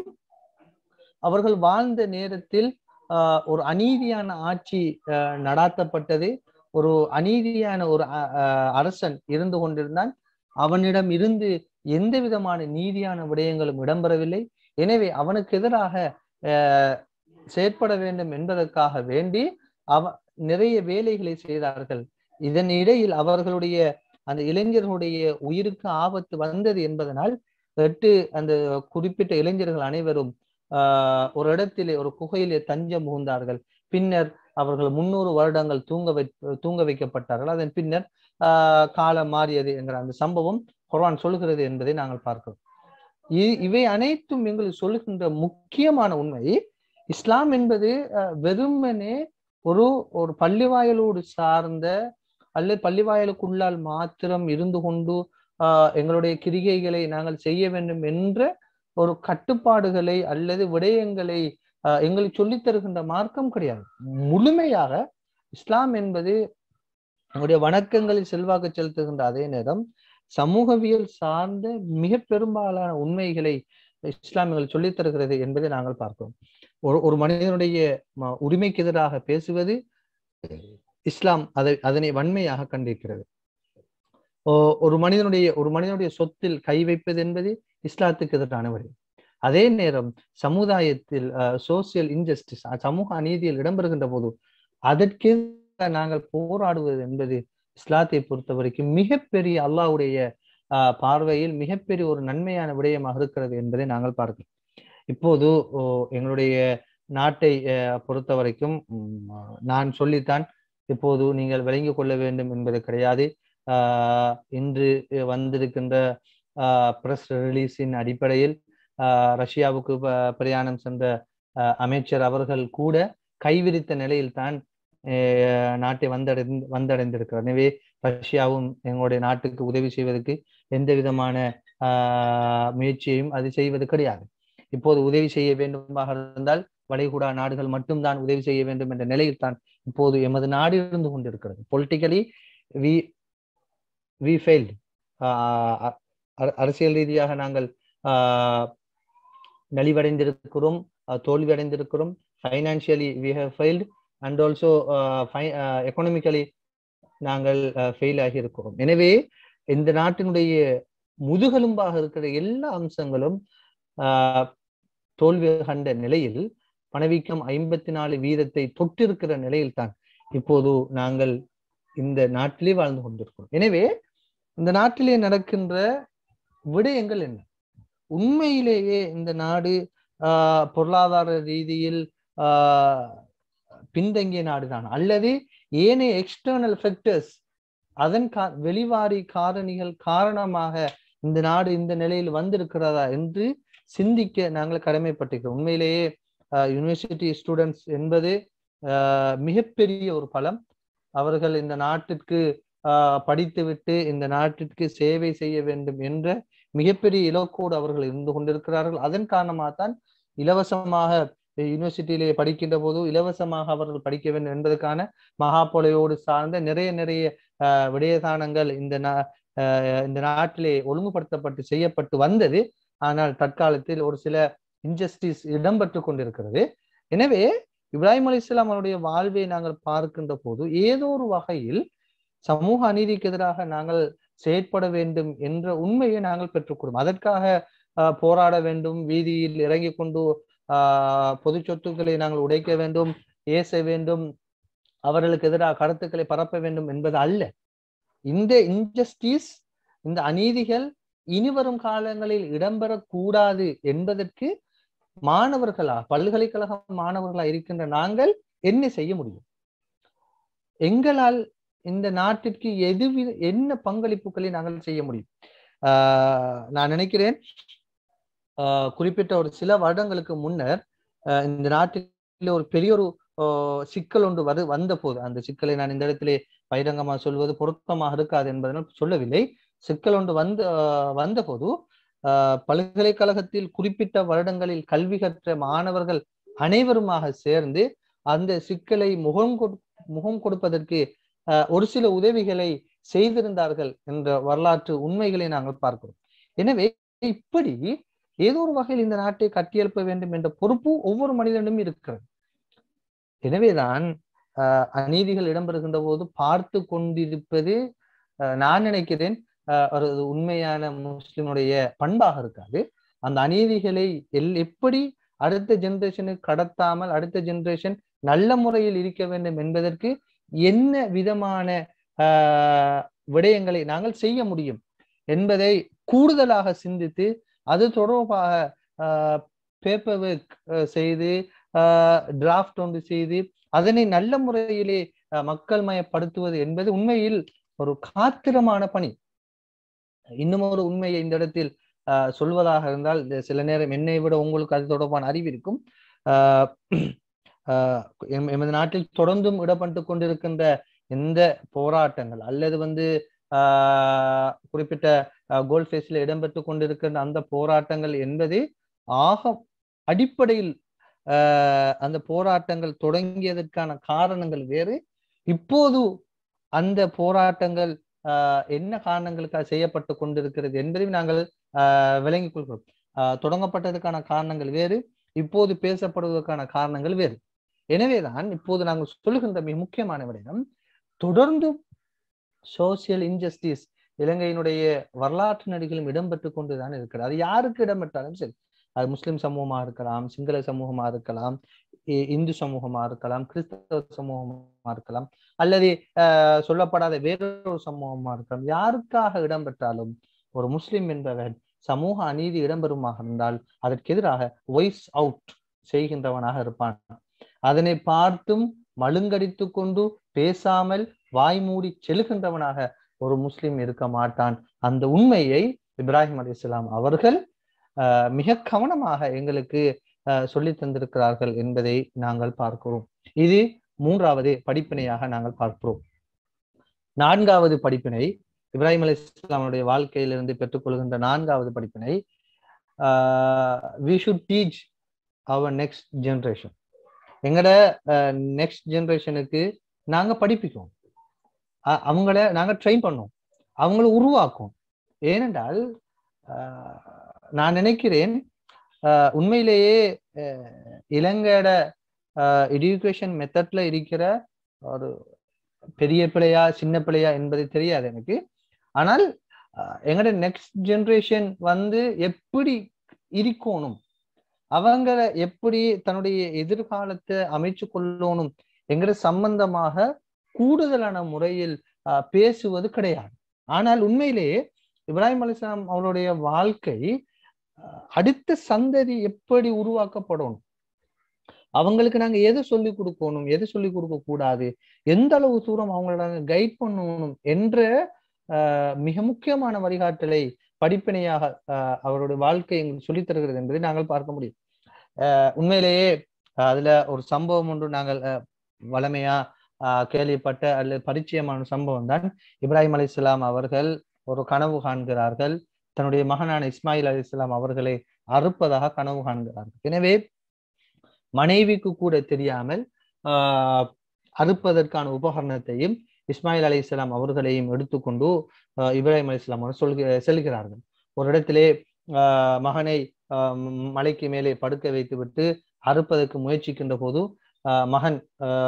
அவர்கள் வாழ்ந்த நேரத்தில் ஆஹ் ஒரு அநீதியான ஆட்சி ஆஹ் நடாத்தப்பட்டது ஒரு அநீதியான ஒரு அ- அ- அரசன் இருந்து கொண்டிருந்தான் அவனிடம் இருந்து எந்த விதமான நீதியான விடயங்களும் இடம்பெறவில்லை எனவே அவனுக்கு எதிராக ஆஹ் செயற்பட வேண்டும் என்பதற்காக வேண்டி அவ நிறைய வேலைகளை செய்தார்கள் இதன் இடையில் அவர்களுடைய அந்த இளைஞர்களுடைய உயிருக்கு ஆபத்து வந்தது என்பதனால் எட்டு அந்த குறிப்பிட்ட இளைஞர்கள் அனைவரும் ஆஹ் ஒரு இடத்திலே ஒரு குகையிலே தஞ்சம் புகுந்தார்கள் பின்னர் அவர்கள் முன்னூறு வருடங்கள் தூங்க வை தூங்க வைக்கப்பட்டார்கள் அதன் பின்னர் ஆஹ் காலம் மாறியது என்கிற அந்த சம்பவம் குர்ஆன் சொல்கிறது என்பதை நாங்கள் பார்க்கிறோம் இ- இவை அனைத்தும் எங்களுக்கு சொல்லுகின்ற முக்கியமான உண்மை இஸ்லாம் என்பது அஹ், வெறுமனே ஒரு ஒரு பள்ளிவாயலோடு சார்ந்த அல்லது பள்ளிவாயலுக்குள்ளால் மாத்திரம் இருந்து கொண்டு ஆஹ் எங்களுடைய கிரிகைகளை நாங்கள் செய்ய வேண்டும் என்ற ஒரு கட்டுப்பாடுகளை அல்லது விடயங்களை ஆஹ் எங்களுக்கு சொல்லித் தருகின்ற மார்க்கம் கிடையாது முழுமையாக இஸ்லாம் என்பது நம்முடைய வணக்கங்களில் செல்வாக்கு செலுத்துகின்ற அதே நேரம் சமூகவியல் சார்ந்த மிக பெரும்பாலான உண்மைகளை இஸ்லாம் எங்களுக்கு சொல்லித் தருகிறது என்பதை நாங்கள் பார்க்கிறோம் ஒரு ஒரு மனிதனுடைய ம- உரிமைக்கு எதிராக பேசுவது இஸ்லாம் அதை அதனை வன்மையாக கண்டிருக்கிறது ஓ- ஒரு மனிதனுடைய ஒரு மனிதனுடைய சொத்தில் கை வைப்பது என்பது இஸ்லாத்துக்கு எதிரான வழி அதே நேரம் சமுதாயத்தில் சோசியல் இன்ஜஸ்டிஸ் சமூக அநீதியில் இடம்பெறுகின்ற போது அதற்கு நாங்கள் போராடுவது என்பது இஸ்லாத்தை பொறுத்த வரைக்கும் மிகப்பெரிய அல்லாஹ்வுடைய ஆஹ் பார்வையில் மிகப்பெரிய ஒரு நன்மையான விடயமாக இருக்கிறது என்பதை நாங்கள் பார்க்கிறோம் இப்போது ஓ, எங்களுடைய நாட்டை அஹ், பொறுத்த வரைக்கும் உம், நான் சொல்லித்தான் இப்போது நீங்கள் விளங்கிக் கொள்ள வேண்டும் என்பது கிடையாது ஆஹ் இன்று வந்திருக்கின்ற பிரஸ் ரிலீஸின் அடிப்படையில் ஆஹ் ரஷ்யாவுக்கு ப- பிரயாணம் சென்ற ஆஹ் அமைச்சர் அவர்கள் கூட கைவிரித்த நிலையில் தான் நாட்டை வந்தடைந்து வந்தடைந்திருக்கிறார் எனவே ரஷ்யாவும் எங்களுடைய நாட்டுக்கு உதவி செய்வதற்கு எந்த விதமான ஆஹ் முயற்சியையும் அது செய்வது கிடையாது இப்போது உதவி செய்ய வேண்டுமாக இருந்தால் வளைகுடா நாடுகள் மட்டும்தான் உதவி செய்ய வேண்டும் என்ற நிலையில் தான் இப்போது எமது நாடு இருந்து கொண்டிருக்கிறது பொலிட்டிக்கலி வி வி ஃபெயில்டு அரசியல் ரீதியாக நாங்கள் ஆஹ் நலிவடைந்திருக்கிறோம் தோல்வி அடைந்திருக்கிறோம் financially we have failed and also economically நாங்கள் ஃபெயில் ஆகி இருக்கிறோம் எனவே இந்த நாட்டினுடைய முதுகெலும்பாக இருக்கிற எல்லா அம்சங்களும் தோல்வி கண்ட நிலையில் பணவீக்கம் ஐம்பத்தி நாலு வீதத்தை தொட்டிருக்கிற நிலையில் தான் இப்போது நாங்கள் இந்த நாட்டிலே வாழ்ந்து கொண்டிருக்கிறோம் எனவே இந்த நாட்டிலே நடக்கின்ற விடயங்கள் என்ன உண்மையிலேயே இந்த நாடு ஆஹ் பொருளாதார ரீதியில் ஆஹ் பின்தங்கிய நாடுதான் அல்லது ஏனைய எக்ஸ்டர்னல் ஃபேக்டர்ஸ் அதன் கா வெளிவாரி காரணிகள் காரணமாக இந்த நாடு இந்த நிலையில் வந்திருக்கிறதா என்று சிந்திக்க நாங்கள் கடமைப்பட்டிருக்கிறோம் உண்மையிலேயே யூனிவர்சிட்டி ஸ்டூடெண்ட்ஸ் என்பது மிகப்பெரிய ஒரு பலம் அவர்கள் இந்த நாட்டிற்கு படித்துவிட்டு இந்த நாட்டிற்கு சேவை செய்ய வேண்டும் என்ற மிகப்பெரிய இலக்கோடு அவர்கள் இருந்து கொண்டிருக்கிறார்கள் அதன் காரணமாக தான் இலவசமாக யூனிவர்சிட்டியிலே படிக்கின்ற போது இலவசமாக அவர்கள் படிக்க வேண்டும் என்பதற்கான மகாபொலையோடு சார்ந்த நிறைய நிறைய விடயதானங்கள் இந்த இந்த நாட்டிலே ஒழுங்குபடுத்தப்பட்டு செய்யப்பட்டு வந்தது ஆனால் தற்காலத்தில் ஒரு சில இன்ஜஸ்டிஸ் இடம்பெற்று கொண்டிருக்கிறது எனவே இப்ராஹிம் அலி இஸ்லாம் அவருடைய வாழ்வை நாங்கள் பார்க்கின்ற போது ஏதோ ஒரு வகையில் சமூக அநீதிக்கு எதிராக நாங்கள் செயற்பட வேண்டும் என்ற உண்மையை நாங்கள் பெற்றுக்கொள்ளும் அதற்காக போராட வேண்டும் வீதியில் இறங்கி கொண்டு ஆஹ் பொது சொத்துக்களை நாங்கள் உடைக்க வேண்டும் ஏச வேண்டும் அவர்களுக்கு எதிராக கருத்துக்களை பரப்ப வேண்டும் என்பது அல்ல இந்த இன்ஜஸ்டிஸ் இந்த அநீதிகள் இனிவரும் காலங்களில் இடம்பெறக்கூடாது என்பதற்கு மாணவர்களா பல்கலைக்கழக மாணவர்களா இருக்கின்ற நாங்கள் என்ன செய்ய முடியும் எங்களால் இந்த நாட்டிற்கு எது என்ன பங்களிப்புகளை நாங்கள் செய்ய முடியும் ஆஹ் நான் நினைக்கிறேன் ஆஹ் குறிப்பிட்ட ஒரு சில வருடங்களுக்கு முன்னர் இந்த நாட்டில் ஒரு பெரிய ஒரு சிக்கல் ஒன்று வரு வந்த போது அந்த சிக்கலை நான் இந்த இடத்திலே பகிரங்கமா சொல்வது பொருத்தமாக இருக்காது என்பதனால் சொல்லவில்லை சிக்கல் ஒன்று வந்து வந்த போது பல்கலைக்கழகத்தில் குறிப்பிட்ட வருடங்களில் கல்வி கற்ற மாணவர்கள் அனைவருமாக சேர்ந்து அந்த சிக்கலை முகம் முகம் கொடுப்பதற்கு ஒரு சில உதவிகளை செய்திருந்தார்கள் என்ற வரலாற்று உண்மைகளை நாங்கள் பார்க்கிறோம் எனவே இப்படி ஏதோ ஒரு வகையில் இந்த நாட்டை கட்டியெழுப்ப வேண்டும் என்ற பொறுப்பு ஒவ்வொரு மனிதனும் இருக்கிறது எனவேதான் அஹ் அநீதிகள் இடம்பெறுகின்ற போது பார்த்து கொண்டிருப்பது நான் நினைக்கிறேன் ஒரு உண்மையான முஸ்லிமுடைய பண்பாக இருக்காது அந்த அநீதிகளை எல் எப்படி அடுத்த ஜெனரேஷனுக்கு கடத்தாமல் அடுத்த ஜெனரேஷன் நல்ல முறையில் இருக்க வேண்டும் என்பதற்கு என்ன விதமான ஆஹ் விடயங்களை நாங்கள் செய்ய முடியும் என்பதை கூடுதலாக சிந்தித்து அது தொடர்பாக பேப்பர் ஒர்க் செய்து டிராஃப்ட் ஒன்று செய்து அதனை நல்ல முறையிலே மக்கள் மயப்படுத்துவது என்பது உண்மையில் ஒரு காத்திரமான பணி இன்னும் ஒரு உண்மையை இந்த இடத்தில் சொல்வதாக இருந்தால் சில நேரம் என்னை விட உங்களுக்கு அது தொடர்பான அறிவு இருக்கும் எமது நாட்டில் தொடர்ந்தும் இடப்பட்டு கொண்டிருக்கின்ற எந்த போராட்டங்கள் அல்லது வந்து ஆஹ் குறிப்பிட்ட கோல் ஃபேஸ்ல இடம்பெற்று கொண்டிருக்கின்ற அந்த போராட்டங்கள் என்பது ஆக அடிப்படையில் ஆஹ் அந்த போராட்டங்கள் தொடங்கியதற்கான காரணங்கள் வேறு இப்போது அந்த போராட்டங்கள் ஆஹ் என்ன காரணங்களுக்காக செய்யப்பட்டு கொண்டிருக்கிறது என்பதையும் நாங்கள் ஆஹ் விளங்கிக் கொள்கிறோம் ஆஹ் தொடங்கப்பட்டதுக்கான காரணங்கள் வேறு இப்போது பேசப்படுவதற்கான காரணங்கள் வேறு எனவேதான் இப்போது நாங்கள் சொல்லுகின்ற மிக முக்கியமான விடயம் தொடர்ந்து சோசியல் இன்ஜஸ்டிஸ் இலங்கையினுடைய வரலாற்று நடிகளும் இடம்பெற்று கொண்டுதான் இருக்கிறது அது யாருக்கு இடம்பெற்றாலும் சரி அது முஸ்லிம் சமூகமா இருக்கலாம் சிங்கள சமூகமா இருக்கலாம் இந்து சமூகமா இருக்கலாம் கிறிஸ்தவ சமூகமா இருக்கலாம் அல்லது அஹ் சொல்லப்படாத வேறொரு சமூகமா இருக்கலாம் யாருக்காக இடம்பெற்றாலும் ஒரு முஸ்லிம் என்பவன் சமூக அநீதி இடம்பெறுமாக இருந்தால் அதற்கு எதிராக வாய்ஸ் அவுட் செய்கின்றவனாக இருப்பான் அதனை பார்த்தும் மழுங்கடித்து கொண்டு பேசாமல் வாய் மூடி செல்கின்றவனாக ஒரு முஸ்லிம் இருக்க மாட்டான் அந்த உண்மையை இப்ராஹிம் அலி இஸ்லாம் அவர்கள் மிக கவனமாக எங்களுக்கு சொல்லி தந்திருக்கிறார்கள் என்பதை நாங்கள் பார்க்கிறோம் இது மூன்றாவது படிப்பினையாக நாங்கள் பார்க்கிறோம் நான்காவது படிப்பினை இப்ராஹிம் அலி இஸ்லாமுடைய வாழ்க்கையிலிருந்து பெற்றுக்கொள்கின்ற நான்காவது படிப்பினை we should teach our next generation எங்கட நெக்ஸ்ட் ஜென்ரேஷனுக்கு நாங்க படிப்பிக்கோம் அ- அவங்கள நாங்க ட்ரெயின் பண்ணோம் அவங்கள உருவாக்கும் ஏனென்றால் ஆஹ், நான் நினைக்கிறேன் ஆஹ், உண்மையிலேயே ஆஹ், இலங்கையோட எஜுகேஷன் மெத்தட்ல இருக்கிற ஒரு பெரிய பிள்ளையா சின்ன பிள்ளையா என்பது தெரியாது எனக்கு ஆனால் ஆஹ், எங்கட நெக்ஸ்ட் ஜென்ரேஷன் வந்து எப்படி இருக்கணும் அவங்கள எப்படி தன்னுடைய எதிர்காலத்தை அமைச்சு கொள்ளணும் என்கிற சம்பந்தமாக கூடுதலான முறையில் ஆஹ், பேசுவது கிடையாது ஆனால் உண்மையிலேயே இப்ராஹிம் அலிஸ்லாம் அவருடைய வாழ்க்கை ஆஹ், அடுத்த சந்ததி எப்படி உருவாக்கப்படணும் அவங்களுக்கு நாங்க எதை சொல்லி கொடுக்கணும் எதை சொல்லி கொடுக்க கூடாது எந்த அளவு தூரம் அவங்கள நாங்க கைட் பண்ணணும் என்ற ஆஹ், மிக முக்கியமான வழிகாட்டலை படிப்பினையாக ஆஹ், அவருடைய வாழ்க்கை எங்களுக்கு சொல்லித் தருகிறது என்பதை நாங்கள் பார்க்க முடியும் ஆஹ், உண்மையிலேயே ஆஹ், அதுல ஒரு சம்பவம் ஒன்று நாங்கள் ஆஹ், வளமையா ஆஹ், கேள்விப்பட்ட அல்லது பரிச்சயமான சம்பவம் தான் இப்ராஹிம் அலிஸ்லாம் அவர்கள் ஒரு கனவு காண்கிறார்கள் தன்னுடைய மகனான இஸ்மாயில் அலிஸ்லாம் அவர்களை அறுப்பதாக கனவு காண்கிறார்கள் எனவே மனைவிக்கு கூட தெரியாமல் ஆஹ் அறுப்பதற்கான உபகரணத்தையும் இஸ்மாயில் அலி இஸ்லாம் அவர்களையும் எடுத்துக்கொண்டு ஆஹ் இப்ராஹிம் அலி இஸ்லாம் அவர்கள் சொல்க செல்கிறார்கள் ஒரு இடத்திலே ஆஹ் மகனை ஆஹ் ம், மலைக்கு மேலே படுக்க வைத்துவிட்டு அறுப்பதற்கு முயற்சிக்கின்ற போது ஆஹ் மகன்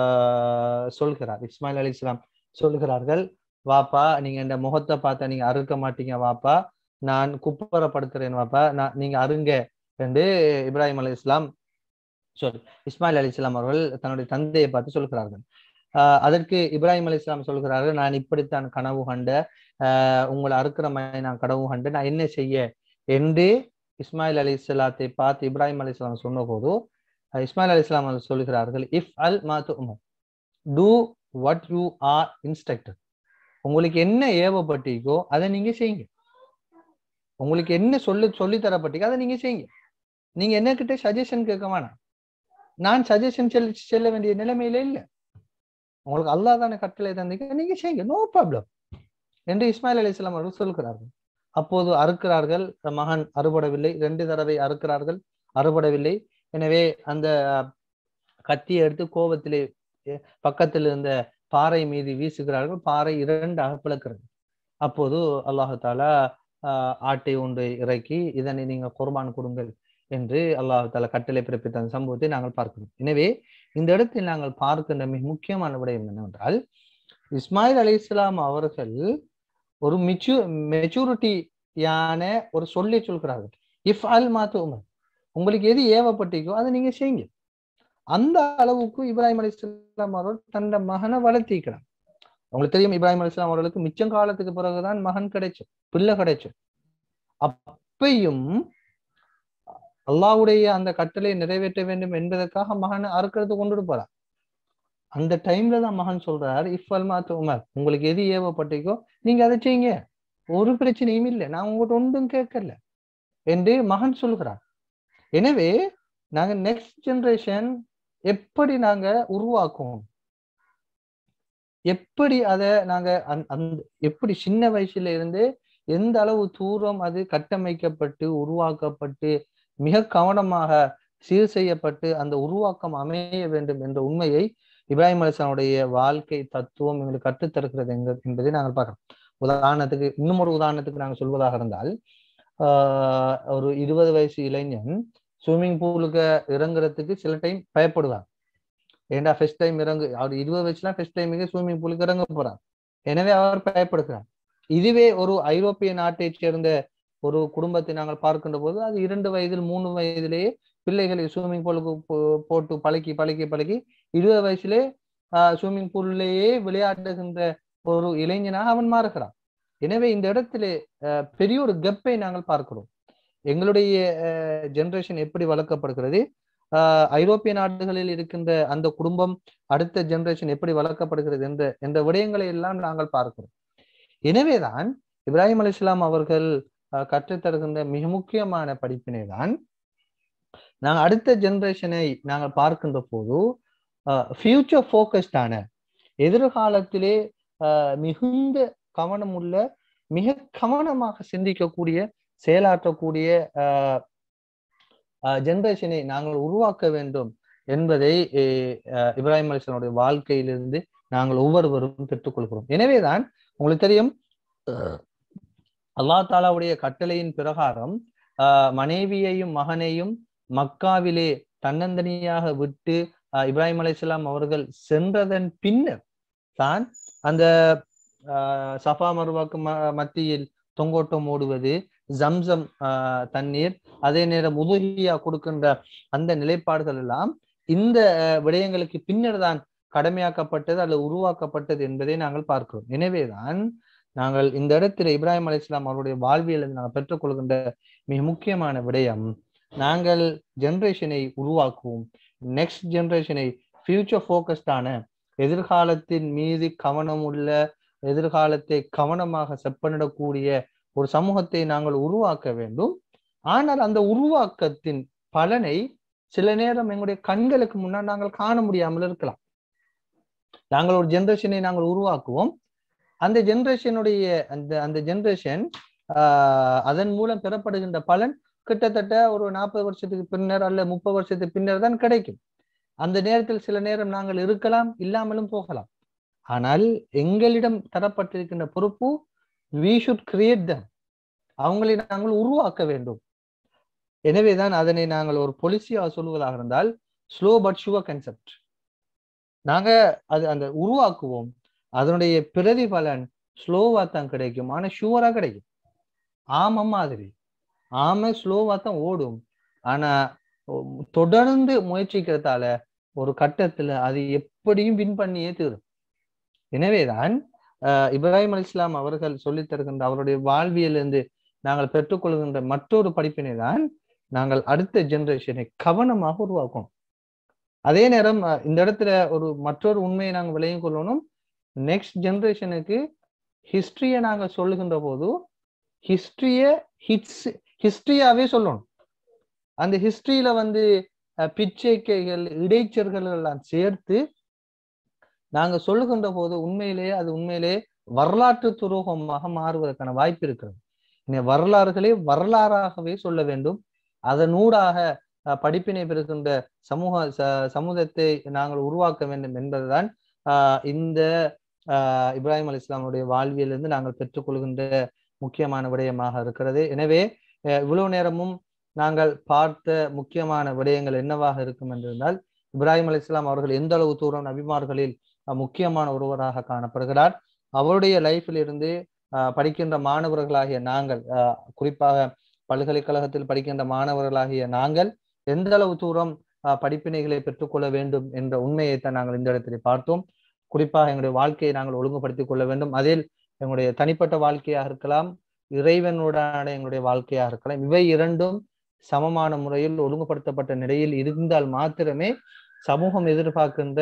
ஆஹ் சொல்கிறார் இஸ்மாயில் அலி இஸ்லாம் சொல்கிறார்கள் வாப்பா நீங்க இந்த முகத்தை பார்த்தா நீங்க அறுக்க மாட்டீங்க வாப்பா நான் குப்பரப்படுத்துறேன் வாப்பா நான் நீங்க அருங்க என்று இப்ராஹிம் அலி இஸ்லாம் சொல் இஸ்மாயில் அலி இஸ்லாம் அவர்கள் தன்னுடைய தந்தையை பார்த்து சொல்கிறார்கள் ஆஹ் அதற்கு இப்ராஹிம் அலி இஸ்லாம் சொல்கிறார்கள் நான் இப்படித்தான் கனவு கண்ட ஆஹ் உங்களை அறுக்கிற மாதிரி நான் கனவு கண்டு நான் என்ன செய்ய என்று இஸ்மாயில் அலி இஸ்லாத்தை பார்த்து இப்ராஹிம் அலி இஸ்லாம் சொன்ன போது அஹ் இஸ்மாயில் அலி இஸ்லாம் அவர்கள் சொல்கிறார்கள் இஃப் அல் மாத்து உமர் do what you are instructor உங்களுக்கு என்ன ஏவப்பட்டிருக்கோ அதை நீங்க செய்யுங்க உங்களுக்கு என்ன சொல்லி சொல்லி தரப்பட்டிருக்கோ அதை நீங்க செய்யுங்க நீங்க என்ன கிட்ட சஜஷன் கேட்க வேணாம் நான் சஜஷன் செல் செல்ல வேண்டிய நிலைமையில இல்லை உங்களுக்கு அல்லாஹ் தானே கட்டளை தந்தீங்க நீங்க செய்யுங்க நோ ப்ராப்ளம் என்று இஸ்மாயில் அலி இஸ்லாம் அவர்கள் சொல்கிறார்கள் அப்போது அறுக்கிறார்கள் மகன் அறுபடவில்லை ரெண்டு தடவை அறுக்கிறார்கள் அறுபடவில்லை எனவே அந்த கத்தியை எடுத்து கோபத்திலே அஹ், பக்கத்தில் இருந்த பாறை மீது வீசுகிறார்கள் பாறை இரண்டாக பிளக்கிறது அப்போது அல்லாஹு தாலா ஆஹ், ஆட்டை ஒன்று இறக்கி இதனை நீங்க குர்பான் கொடுங்கள் என்று அல்லாஹு தாலா கட்டளை பிறப்பித்த அந்த சம்பவத்தை நாங்கள் பார்க்கிறோம் எனவே இந்த இடத்தில் நாங்கள் பார்க்கின்ற மிக முக்கியமான விடயம் என்னவென்றால் இஸ்மாயில் அலி இஸ்லாம் அவர்கள் ஒரு மெச்சூ மெச்சூரிட்டியான ஒரு சொல்லை சொல்கிறார்கள் இஃப் அல் மாத்து உமர் உங்களுக்கு எது ஏவப்பட்டிருக்கோ அதை நீங்க செய்யுங்க அந்த அளவுக்கு இப்ராஹிம் அலி இஸ்லாம் அவர்கள் தன்னுடைய மகனை வளர்த்திக்கிறார் உங்களுக்கு தெரியும் இப்ராஹிம் அலி இஸ்லாம் அவர்களுக்கு மிச்சம் காலத்துக்கு பிறகுதான் மகன் கிடைச்சு பிள்ளை கிடைச்சு அப்பையும் அல்லாஹ்வுடைய அந்த கட்டளை நிறைவேற்ற வேண்டும் என்பதற்காக மகனை அறுக்கிறது கொண்டுட்டு போறார் அந்த டைம்ல தான் மகன் சொல்றார் இஃப் அல்மாத்து உமர் உங்களுக்கு எது ஏவப்பட்டிருக்கோ நீங்க அதை செய்யுங்க ஒரு பிரச்சனையும் இல்லை நான் உங்கள்கிட்ட ஒன்றும் கேட்கல என்று மகன் சொல்கிறார் எனவே நாங்க நெக்ஸ்ட் ஜெனரேஷன் எப்படி நாங்க உருவாக்குவோம் எப்படி அதை நாங்க அந்த- அந்த எப்படி சின்ன வயசுல இருந்து எந்த அளவு தூரம் அது கட்டமைக்கப்பட்டு உருவாக்கப்பட்டு மிக கவனமாக சீர் செய்யப்பட்டு அந்த உருவாக்கம் அமைய வேண்டும் என்ற உண்மையை இப்ராஹிம் அலிஸ்லாமுடைய வாழ்க்கை தத்துவம் எங்களுக்கு கற்றுத்தருகிறது எங்க- என்பதை நாங்கள் பார்க்கிறோம் உதாரணத்துக்கு இன்னும் ஒரு உதாரணத்துக்கு நாங்கள் சொல்வதாக இருந்தால் ஆஹ் ஒரு இருபது வயசு இளைஞன் ஸ்விம்மிங் பூலுக்கு இறங்குறதுக்கு சில டைம் பயப்படுவார் ஏண்டா ஃபர்ஸ்ட் டைம் இறங்கு அவர் இருபது வயசுலாம் ஃபர்ஸ்ட் டைமுக்கு ஸ்விம்மிங் பூலுக்கு இறங்க போறார் எனவே அவர் பயப்படுகிறார் இதுவே ஒரு ஐரோப்பிய நாட்டைச் சேர்ந்த ஒரு குடும்பத்தை நாங்கள் பார்க்கின்ற போது அது இரண்டு வயதில் மூணு வயதிலேயே பிள்ளைகளை ஸ்விம்மிங் பூலுக்கு போ- போட்டு பழக்கி பழக்கி பழக்கி இருபது வயசுலே ஸ்விம்மிங் பூல்லேயே விளையாடுகின்ற ஒரு இளைஞனாக அவன் மாறுகிறான் எனவே இந்த இடத்திலே அஹ், பெரிய ஒரு கெப்பை நாங்கள் பார்க்கிறோம் எங்களுடைய ஜெனரேஷன் எப்படி வளர்க்கப்படுகிறது ஆஹ், ஐரோப்பிய நாடுகளில் இருக்கின்ற அந்த குடும்பம் அடுத்த ஜெனரேஷன் எப்படி வளர்க்கப்படுகிறது என்ற என்ற விடயங்களை எல்லாம் நாங்கள் பார்க்கிறோம் எனவேதான் இப்ராஹிம் அலிஸ்லாம் அவர்கள் ஆஹ், கற்றுத்தருகின்ற மிக முக்கியமான படிப்பினை தான் நாங்கள் அடுத்த ஜெனரேஷனை நாங்கள் பார்க்கின்ற போது ஃபியூச்சர் ஃபோக்கஸ்டான எதிர்காலத்திலே ஆஹ் மிகுந்த கவனம் உள்ள மிக கவனமாக சிந்திக்கக்கூடிய செயலாற்றக்கூடிய ஆஹ் ஜெனரேஷனை நாங்கள் உருவாக்க வேண்டும் என்பதை அஹ், இப்ராஹிம் அலிஸ்லாமுடைய வாழ்க்கையிலிருந்து நாங்கள் ஒவ்வொருவரும் பெற்றுக்கொள்கிறோம் எனவேதான் உங்களுக்கு தெரியும் அல்லாஹ் தாலாவுடைய கட்டளையின் பிரகாரம் ஆஹ், மனைவியையும் மகனையும் மக்காவிலே தன்னந்தனியாக விட்டு ஆஹ், இப்ராஹிம் அலைஹிஸ்ஸலாம் அவர்கள் சென்றதன் பின்னர் தான் அந்த ஆஹ், சஃபா மருவாக்கு ம மத்தியில் தொங்கோட்டம் ஓடுவது ஜம்சம் ஆஹ், தண்ணீர் அதே நேரம் உதுகியா கொடுக்கின்ற அந்த நிலைப்பாடுகள் எல்லாம் இந்த அஹ், விடயங்களுக்கு பின்னர் தான் கடமையாக்கப்பட்டது அல்லது உருவாக்கப்பட்டது என்பதை நாங்கள் பார்க்கிறோம் எனவேதான் நாங்கள் இந்த இடத்துல இப்ராஹிம் அலைஹிஸ்ஸலாம் அவருடைய வாழ்வியல் நாங்கள் பெற்றுக்கொள்கின்ற மிக முக்கியமான விடயம் நாங்கள் ஜெனரேஷனை உருவாக்குவோம் நெக்ஸ்ட் ஜெனரேஷனை ஃபியூச்சர் ஃபோக்கஸ்டான எதிர்காலத்தின் மீது கவனம் உள்ள எதிர்காலத்தை கவனமாக செப்பனிடக்கூடிய ஒரு சமூகத்தை நாங்கள் உருவாக்க வேண்டும் ஆனால் அந்த உருவாக்கத்தின் பலனை சில நேரம் எங்களுடைய கண்களுக்கு முன்னால் நாங்கள் காண முடியாமல் இருக்கலாம் நாங்கள் ஒரு ஜெனரேஷனை நாங்கள் உருவாக்குவோம் அந்த ஜெனரேஷனுடைய அந்த அந்த ஜெனரேஷன் அதன் மூலம் பெறப்படுகின்ற பலன் கிட்டத்தட்ட ஒரு நாற்பது வருஷத்துக்கு பின்னர் அல்ல முப்பது வருஷத்துக்கு பின்னர் தான் கிடைக்கும் அந்த நேரத்தில் சில நேரம் நாங்கள் இருக்கலாம் இல்லாமலும் போகலாம் ஆனால் எங்களிடம் தரப்பட்டிருக்கின்ற பொறுப்பு வி ஷுட் கிரியேட் தம் அவங்களை நாங்கள் உருவாக்க வேண்டும் எனவேதான் அதனை நாங்கள் ஒரு பொலிசியாக சொல்வதாக இருந்தால் ஸ்லோ பட் ஷுவர் கன்செப்ட் நாங்க அது அந்த உருவாக்குவோம் அதனுடைய பிரதிபலன் ஸ்லோவா தான் கிடைக்கும் ஆனா ஷுவரா கிடைக்கும் ஆம மாதிரி ஆமை ஸ்லோவா தான் ஓடும் ஆனா தொடர்ந்து முயற்சிக்கிறதால ஒரு கட்டத்துல அது எப்படியும் வின் பண்ணியே தீரும் எனவேதான் இப்ராஹிம் அலி இஸ்லாம் அவர்கள் சொல்லித் தருகின்ற அவருடைய வாழ்வியலிருந்து நாங்கள் பெற்றுக்கொள்கின்ற மற்றொரு படிப்பினை தான் நாங்கள் அடுத்த ஜெனரேஷனை கவனமாக உருவாக்கணும் அதே நேரம் இந்த இடத்துல ஒரு மற்றொரு உண்மையை நாங்கள் விளையும் கொள்ளணும் நெக்ஸ்ட் ஜெனரேஷனுக்கு ஹிஸ்டரியை நாங்கள் சொல்லுகின்ற போது ஹிஸ்டரிய ஹிட்ஸ் ஹிஸ்டரியாவே சொல்லணும் அந்த ஹிஸ்டரியில வந்து பிச்சைக்கைகள் இடைச்சர்கள் எல்லாம் சேர்த்து நாங்க சொல்லுகின்ற போது உண்மையிலேயே அது உண்மையிலேயே வரலாற்று துரோகமாக மாறுவதற்கான வாய்ப்பு இருக்கிறது வரலாறுகளே வரலாறாகவே சொல்ல வேண்டும் அதனூடாக படிப்பினை பெறுகின்ற சமூக சமூகத்தை நாங்கள் உருவாக்க வேண்டும் என்பதுதான் இந்த இப்ராஹிம் அலி இஸ்லாமுடைய வாழ்வியலிருந்து நாங்கள் பெற்றுக்கொள்கின்ற முக்கியமான விடயமாக இருக்கிறது எனவே இவ்வளவு நேரமும் நாங்கள் பார்த்த முக்கியமான விடயங்கள் என்னவாக இருக்கும் என்றிருந்தால் இப்ராஹிம் அலி இஸ்லாம் அவர்கள் எந்த அளவு தூரம் நபிமார்களில் முக்கியமான ஒருவராக காணப்படுகிறார் அவருடைய லைஃபில் இருந்து படிக்கின்ற மாணவர்களாகிய நாங்கள் குறிப்பாக பல்கலைக்கழகத்தில் படிக்கின்ற மாணவர்களாகிய நாங்கள் எந்த அளவு தூரம் படிப்பினைகளை பெற்றுக்கொள்ள வேண்டும் என்ற உண்மையைத்தான் நாங்கள் இந்த இடத்தில் பார்த்தோம் குறிப்பாக எங்களுடைய வாழ்க்கையை நாங்கள் ஒழுங்குபடுத்திக் கொள்ள வேண்டும் அதில் எங்களுடைய தனிப்பட்ட வாழ்க்கையாக இருக்கலாம் இறைவனுடான எங்களுடைய வாழ்க்கையாக இருக்கலாம் இவை இரண்டும் சமமான முறையில் ஒழுங்குபடுத்தப்பட்ட நிலையில் இருந்தால் மாத்திரமே சமூகம் எதிர்பார்க்கின்ற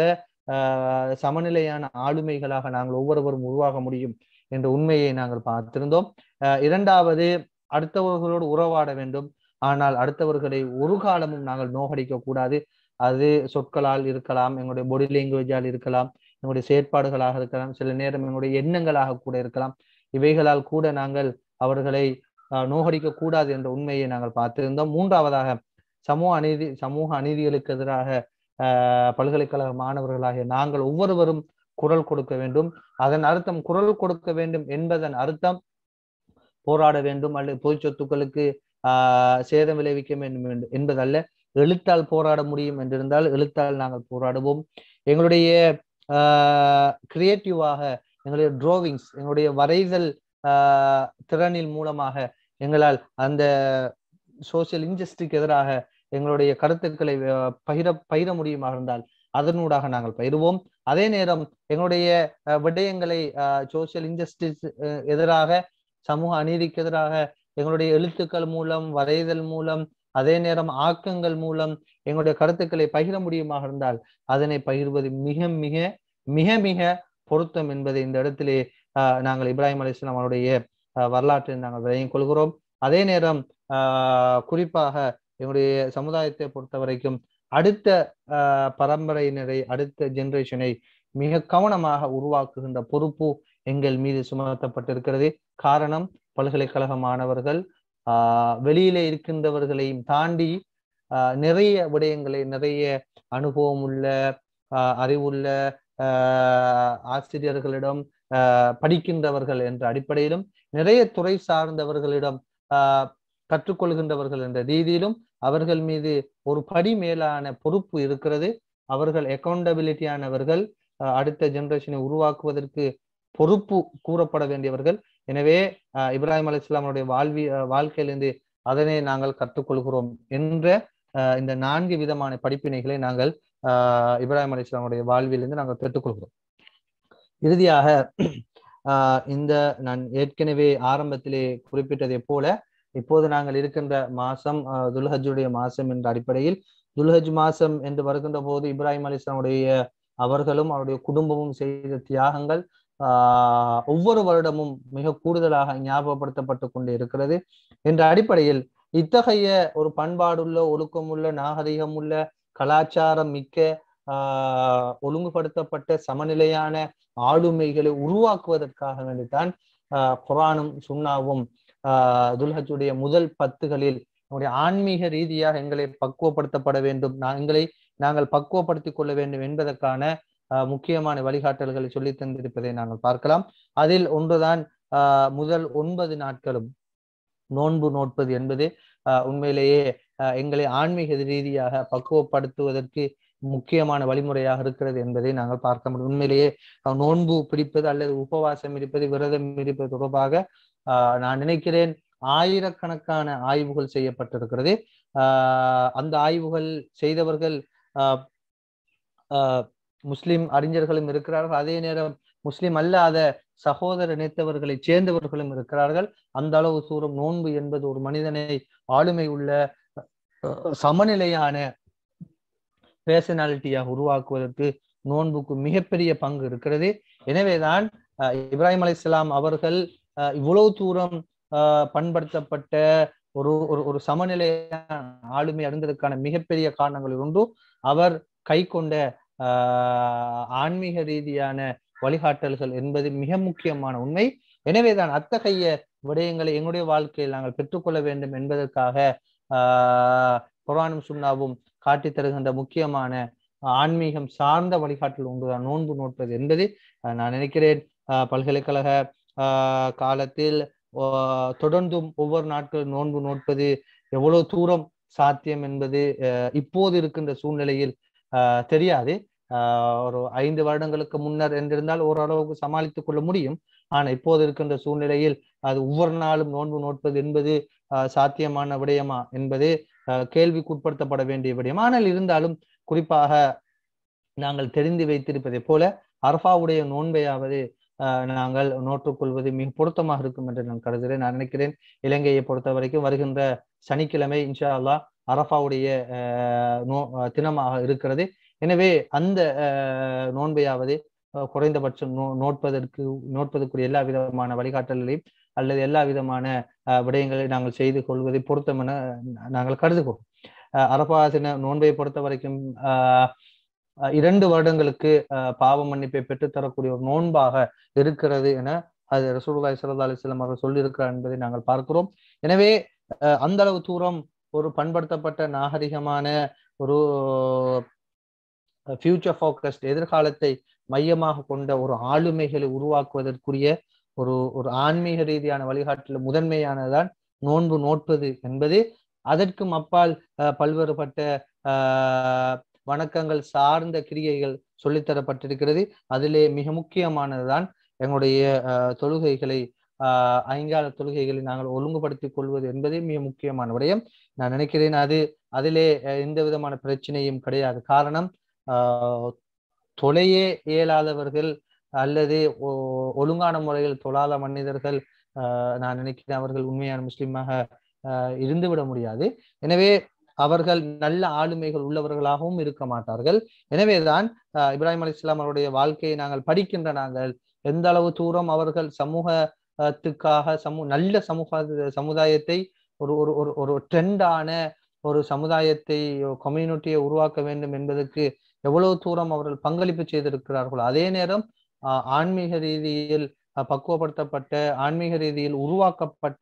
சமநிலையான ஆளுமைகளாக நாங்கள் ஒவ்வொருவரும் உருவாக முடியும் என்ற உண்மையை நாங்கள் பார்த்திருந்தோம் இரண்டாவது அடுத்தவர்களோடு உறவாட வேண்டும் ஆனால் அடுத்தவர்களை ஒரு காலமும் நாங்கள் நோகடிக்க கூடாது அது சொற்களால் இருக்கலாம் எங்களுடைய பாடி லாங்குவேஜால் இருக்கலாம் எங்களுடைய செயற்பாடுகளாக இருக்கலாம் சில நேரம் எங்களுடைய எண்ணங்களாக கூட இருக்கலாம் இவைகளால் கூட நாங்கள் அவர்களை நோகடிக்க கூடாது என்ற உண்மையை நாங்கள் பார்த்திருந்தோம் மூன்றாவதாக சமூக அநீதி சமூக அநீதிகளுக்கு எதிராக பல்கலைக்கழக மாணவர்களாகிய நாங்கள் ஒவ்வொருவரும் குரல் கொடுக்க வேண்டும் அதன் அர்த்தம் குரல் கொடுக்க வேண்டும் என்பதன் அர்த்தம் போராட வேண்டும் அல்லது பொது சொத்துக்களுக்கு ஆஹ் சேதம் விளைவிக்க வேண்டும் என்பதல்ல எழுத்தால் போராட முடியும் என்றிருந்தால் எழுத்தால் நாங்கள் போராடுவோம் எங்களுடைய ஆஹ் கிரியேட்டிவாக எங்களுடைய டிராவிங்ஸ் எங்களுடைய வரைதல் ஆஹ் திறனில் மூலமாக எங்களால் அந்த சோசியல் இன்ஜஸ்டிக்கு எதிராக எங்களுடைய கருத்துக்களை பகிர பகிர முடியுமாக இருந்தால் அதனூடாக நாங்கள் பயிர்வோம் அதே நேரம் எங்களுடைய விடயங்களை சோசியல் இன்ஜஸ்டிஸ் எதிராக சமூக அநீதிக்கு எதிராக எங்களுடைய எழுத்துக்கள் மூலம் வரைதல் மூலம் அதே நேரம் ஆக்கங்கள் மூலம் எங்களுடைய கருத்துக்களை பகிர முடியுமாக இருந்தால் அதனை பகிர்வது மிக மிக மிக மிக பொருத்தம் என்பதை இந்த இடத்திலே நாங்கள் இப்ராஹிம் அலி இஸ்லாம் அவருடைய வரலாற்றை நாங்கள் விளையும் கொள்கிறோம் அதே நேரம் குறிப்பாக எங்களுடைய சமுதாயத்தை பொறுத்த வரைக்கும் அடுத்த பரம்பரையினரை அடுத்த ஜெனரேஷனை மிக கவனமாக உருவாக்குகின்ற பொறுப்பு எங்கள் மீது சுமத்தப்பட்டிருக்கிறது காரணம் பல்கலைக்கழக மாணவர்கள் ஆஹ் வெளியிலே இருக்கின்றவர்களையும் தாண்டி ஆஹ் நிறைய விடயங்களை நிறைய அனுபவம் உள்ள ஆஹ் அறிவுள்ள ஆஹ் ஆசிரியர்களிடம் ஆஹ் படிக்கின்றவர்கள் என்ற அடிப்படையிலும் நிறைய துறை சார்ந்தவர்களிடம் ஆஹ் கற்றுக்கொள்கின்றவர்கள் என்ற ரீதியிலும் அவர்கள் மீது ஒரு படி மேலான பொறுப்பு இருக்கிறது அவர்கள் அக்கௌண்டபிலிட்டியானவர்கள் அடுத்த ஜெனரேஷனை உருவாக்குவதற்கு பொறுப்பு கூறப்பட வேண்டியவர்கள் எனவே இப்ராஹிம் அலி இஸ்லாமுடைய வாழ்வி வாழ்க்கையிலிருந்து அதனை நாங்கள் கற்றுக்கொள்கிறோம் என்ற இந்த நான்கு விதமான படிப்பினைகளை நாங்கள் இப்ராஹிம் அலி இஸ்லாமுடைய வாழ்விலிருந்து நாங்கள் பெற்றுக்கொள்கிறோம் இறுதியாக இந்த நான் ஏற்கனவே ஆரம்பத்திலே குறிப்பிட்டதை போல இப்போது நாங்கள் இருக்கின்ற மாசம் துல்ஹஜுடைய மாசம் என்ற அடிப்படையில் துல்ஹஜ் மாசம் என்று வருகின்ற போது இப்ராஹிம் அலி இஸ்லாமுடைய அவர்களும் அவருடைய குடும்பமும் செய்த தியாகங்கள் ஆஹ் ஒவ்வொரு வருடமும் மிக கூடுதலாக ஞாபகப்படுத்தப்பட்டு கொண்டு இருக்கிறது என்ற அடிப்படையில் இத்தகைய ஒரு பண்பாடுள்ள ஒழுக்கமுள்ள நாகரிகமுள்ள கலாச்சாரம் மிக்க ஆஹ் ஒழுங்குபடுத்தப்பட்ட சமநிலையான ஆளுமைகளை உருவாக்குவதற்காக வேண்டித்தான் ஆஹ் குரானும் சுண்ணாவும் ஆஹ் துல்ஹஜுடைய முதல் பத்துகளில் நம்முடைய ஆன்மீக ரீதியாக எங்களை பக்குவப்படுத்தப்பட வேண்டும் எங்களை நாங்கள் பக்குவப்படுத்திக் கொள்ள வேண்டும் என்பதற்கான முக்கியமான வழிகாட்டல்களை சொல்லி தந்திருப்பதை நாங்கள் பார்க்கலாம் அதில் ஒன்றுதான் ஆஹ் முதல் ஒன்பது நாட்களும் நோன்பு நோட்பது என்பது உண்மையிலேயே எங்களை ஆன்மீக ரீதியாக பக்குவப்படுத்துவதற்கு முக்கியமான வழிமுறையாக இருக்கிறது என்பதை நாங்கள் பார்க்க முடியும் உண்மையிலேயே நோன்பு பிடிப்பது அல்லது உபவாசம் இருப்பது விரதம் இருப்பது தொடர்பாக நான் நினைக்கிறேன் ஆயிரக்கணக்கான ஆய்வுகள் செய்யப்பட்டிருக்கிறது ஆஹ் அந்த ஆய்வுகள் செய்தவர்கள் முஸ்லிம் அறிஞர்களும் இருக்கிறார்கள் அதே நேரம் முஸ்லிம் அல்லாத சகோதர இணைத்தவர்களை சேர்ந்தவர்களும் இருக்கிறார்கள் அந்த அளவு தூரம் நோன்பு என்பது ஒரு மனிதனை ஆளுமை உள்ள சமநிலையான பேர்சனாலிட்டியாக உருவாக்குவதற்கு நோன்புக்கு மிகப்பெரிய பங்கு இருக்கிறது எனவேதான் இப்ராஹிம் அலி இஸ்லாம் அவர்கள் இவ்வளவு தூரம் பண்படுத்தப்பட்ட ஒரு ஒரு ஒரு சமநிலையான ஆளுமை அறிந்ததற்கான மிகப்பெரிய காரணங்களில் ஒன்று அவர் கை கொண்ட ஆன்மீக ரீதியான வழிகாட்டல்கள் என்பது மிக முக்கியமான உண்மை எனவேதான் அத்தகைய விடயங்களை எங்களுடைய வாழ்க்கையில் நாங்கள் பெற்றுக்கொள்ள வேண்டும் என்பதற்காக ஆஹ் குரானும் சுண்ணாவும் காட்டி தருகின்ற முக்கியமான ஆன்மீகம் சார்ந்த வழிகாட்டல் ஒன்றுதான் நோன்பு நோட்பது என்பது நான் நினைக்கிறேன் பல்கலைக்கழக ஆஹ் காலத்தில் தொடர்ந்தும் ஒவ்வொரு நாட்கள் நோன்பு நோட்பது எவ்வளவு தூரம் சாத்தியம் என்பது இப்போது இருக்கின்ற சூழ்நிலையில் தெரியாது ஒரு ஐந்து வருடங்களுக்கு முன்னர் என்றிருந்தால் ஓரளவுக்கு சமாளித்துக் கொள்ள முடியும் ஆனா இப்போது இருக்கின்ற சூழ்நிலையில் அது ஒவ்வொரு நாளும் நோன்பு நோட்பது என்பது சாத்தியமான விடயமா என்பது கேள்விக்குட்படுத்தப்பட வேண்டிய விடயம் ஆனால் இருந்தாலும் குறிப்பாக நாங்கள் தெரிந்து வைத்திருப்பதை போல அரஃபாவுடைய நோன்பையாவது நாங்கள் நோற்றுக்கொள்வது மிக பொருத்தமாக இருக்கும் என்று நான் கருதுகிறேன் நான் நினைக்கிறேன் இலங்கையை பொறுத்த வரைக்கும் வருகின்ற சனிக்கிழமை இன்ஷா அல்லா அரஃபாவுடைய நோ தினமாக இருக்கிறது எனவே அந்த நோன்பையாவது குறைந்தபட்சம் நோ நோட்பதற்கு நோட்பதற்குரிய எல்லா விதமான வழிகாட்டல்களையும் அல்லது எல்லா விதமான விடயங்களை நாங்கள் செய்து கொள்வதை பொருத்தம் என நாங்கள் கருதுகிறோம் அரபா தின நோன்பை பொறுத்த வரைக்கும் இரண்டு வருடங்களுக்கு பாவ மன்னிப்பை பெற்றுத்தரக்கூடிய ஒரு நோன்பாக இருக்கிறது என அது ரசூலுல்லாய் சல்லா அலிஸ்லாம் அவர்கள் சொல்லியிருக்கிறார் என்பதை நாங்கள் பார்க்கிறோம் எனவே அந்த அளவு தூரம் ஒரு பண்படுத்தப்பட்ட நாகரிகமான ஒரு ஃபியூச்சர் ஃபோக்கஸ்ட் எதிர்காலத்தை மையமாக கொண்ட ஒரு ஆளுமைகளை உருவாக்குவதற்குரிய ஒரு ஒரு ஆன்மீக ரீதியான வழிகாட்டில் முதன்மையானதான் நோன்பு நோட்பது என்பது அதற்கும் அப்பால் பல்வேறுபட்ட வணக்கங்கள் சார்ந்த கிரியைகள் சொல்லித்தரப்பட்டிருக்கிறது அதிலே மிக முக்கியமானதுதான் எங்களுடைய தொழுகைகளை ஆஹ் ஐங்கால தொழுகைகளை நாங்கள் ஒழுங்குபடுத்திக் கொள்வது என்பதே மிக முக்கியமான விடயம் நான் நினைக்கிறேன் அது அதிலே எந்த விதமான பிரச்சனையும் கிடையாது காரணம் ஆஹ் தொலையே இயலாதவர்கள் அல்லது ஒழுங்கான முறையில் தொழாத மனிதர்கள் நான் நினைக்கிறேன் அவர்கள் உண்மையான முஸ்லீமாக இருந்து விட முடியாது எனவே அவர்கள் நல்ல ஆளுமைகள் உள்ளவர்களாகவும் இருக்க மாட்டார்கள் எனவேதான் இப்ராஹிம் அலி இஸ்லாம் அவருடைய வாழ்க்கையை நாங்கள் படிக்கின்ற நாங்கள் எந்த அளவு தூரம் அவர்கள் சமூகத்துக்காக சமூ நல்ல சமூக சமுதாயத்தை ஒரு ஒரு ஒரு ஒரு ட்ரெண்டான ஒரு சமுதாயத்தை கம்யூனிட்டியை உருவாக்க வேண்டும் என்பதற்கு எவ்வளவு தூரம் அவர்கள் பங்களிப்பு செய்திருக்கிறார்களோ அதே நேரம் ஆன்மீக ரீதியில் அஹ், பக்குவப்படுத்தப்பட்ட ஆன்மீக ரீதியில் உருவாக்கப்பட்ட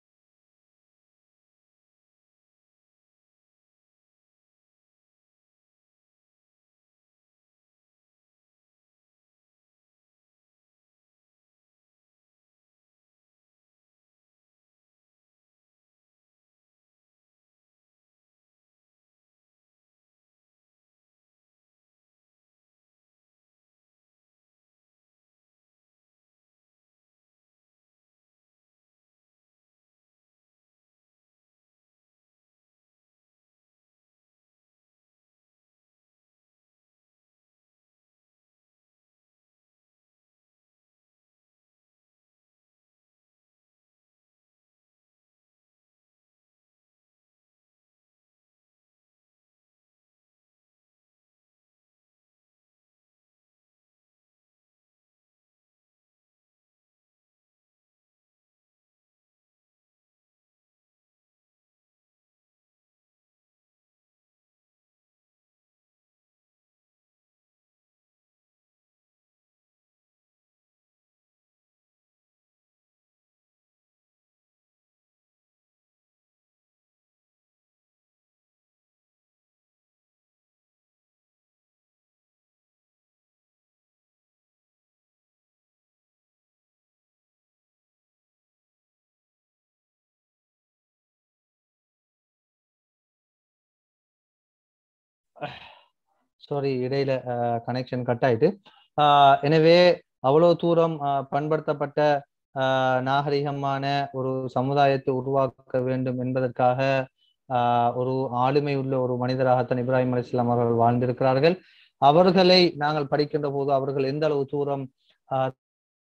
சாரி இடையில கனெக்ஷன் கட் ஆயிட்டு ஆஹ் எனவே அவ்வளவு தூரம் ஆஹ் பண்படுத்தப்பட்ட ஆஹ் நாகரிகமான ஒரு சமுதாயத்தை உருவாக்க வேண்டும் என்பதற்காக ஆஹ் ஒரு ஆளுமை உள்ள ஒரு மனிதராகத்தான் இப்ராஹிம் அலிஸ்லாம் அவர்கள் வாழ்ந்திருக்கிறார்கள் அவர்களை நாங்கள் படிக்கின்ற போது அவர்கள் எந்த அளவு தூரம் ஆஹ்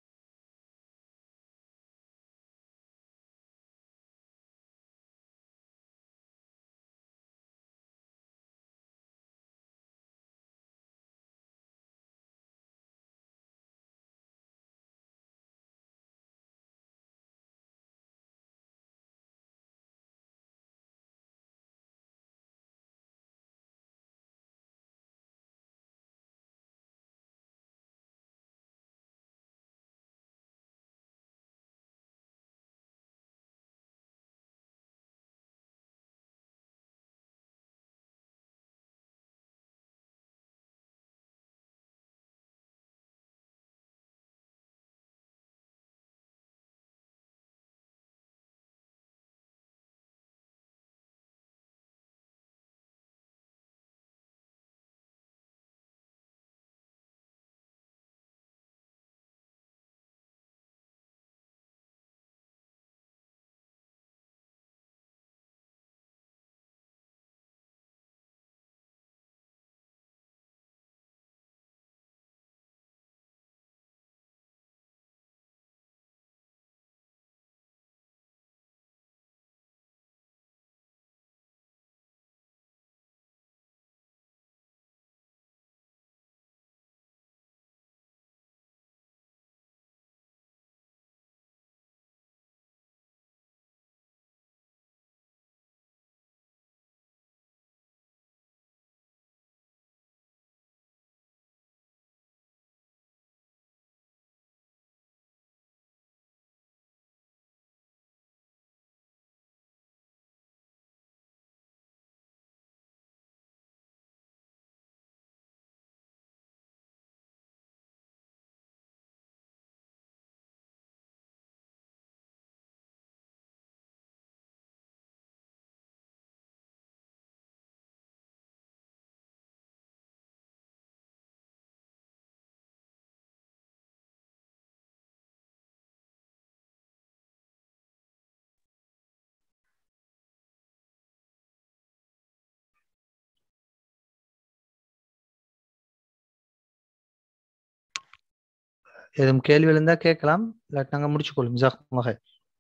எதுவும் கேள்வி இருந்தா கேட்கலாம் இல்லாட்டி நாங்க முடிச்சுக்கொள்ளும் ஜாக் மகை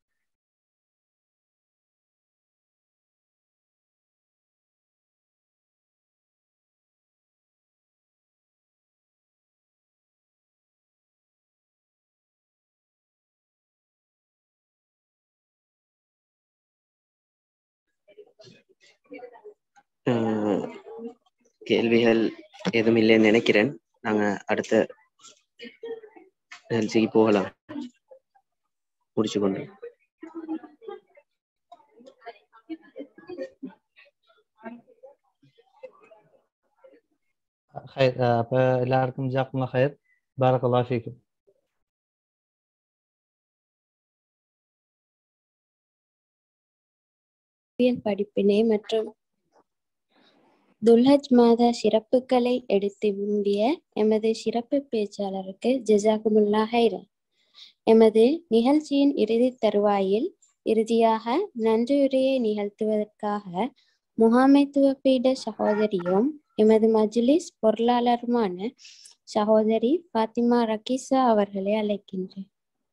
அஹ் கேள்விகள் எதுவும் இல்லைன்னு நினைக்கிறேன் நாங்க அடுத்த நிகழ்ச்சிக்கு போகலாம் முடிச்சு கொண்டு ஹைர் அப்போ எல்லாருக்கும் ஜாக்குமா ஹைர் பாரக் ஃபீக்கும் அறிவியல் படிப்பினை மற்றும் துல்ஹஜ் மாத சிறப்புகளை எடுத்து விரும்பிய எமது சிறப்பு பேச்சாளருக்கு ஜெசாகுமுல்லா ஹைரன் எமது நிகழ்ச்சியின் இறுதி தருவாயில் இறுதியாக நன்றியுரையை நிகழ்த்துவதற்காக முகாமைத்துவ பீட சகோதரியும் எமது மஜ்லிஸ் பொருளாளருமான சகோதரி ஃபாத்திமா ரக்கீசா அவர்களை அழைக்கின்றேன்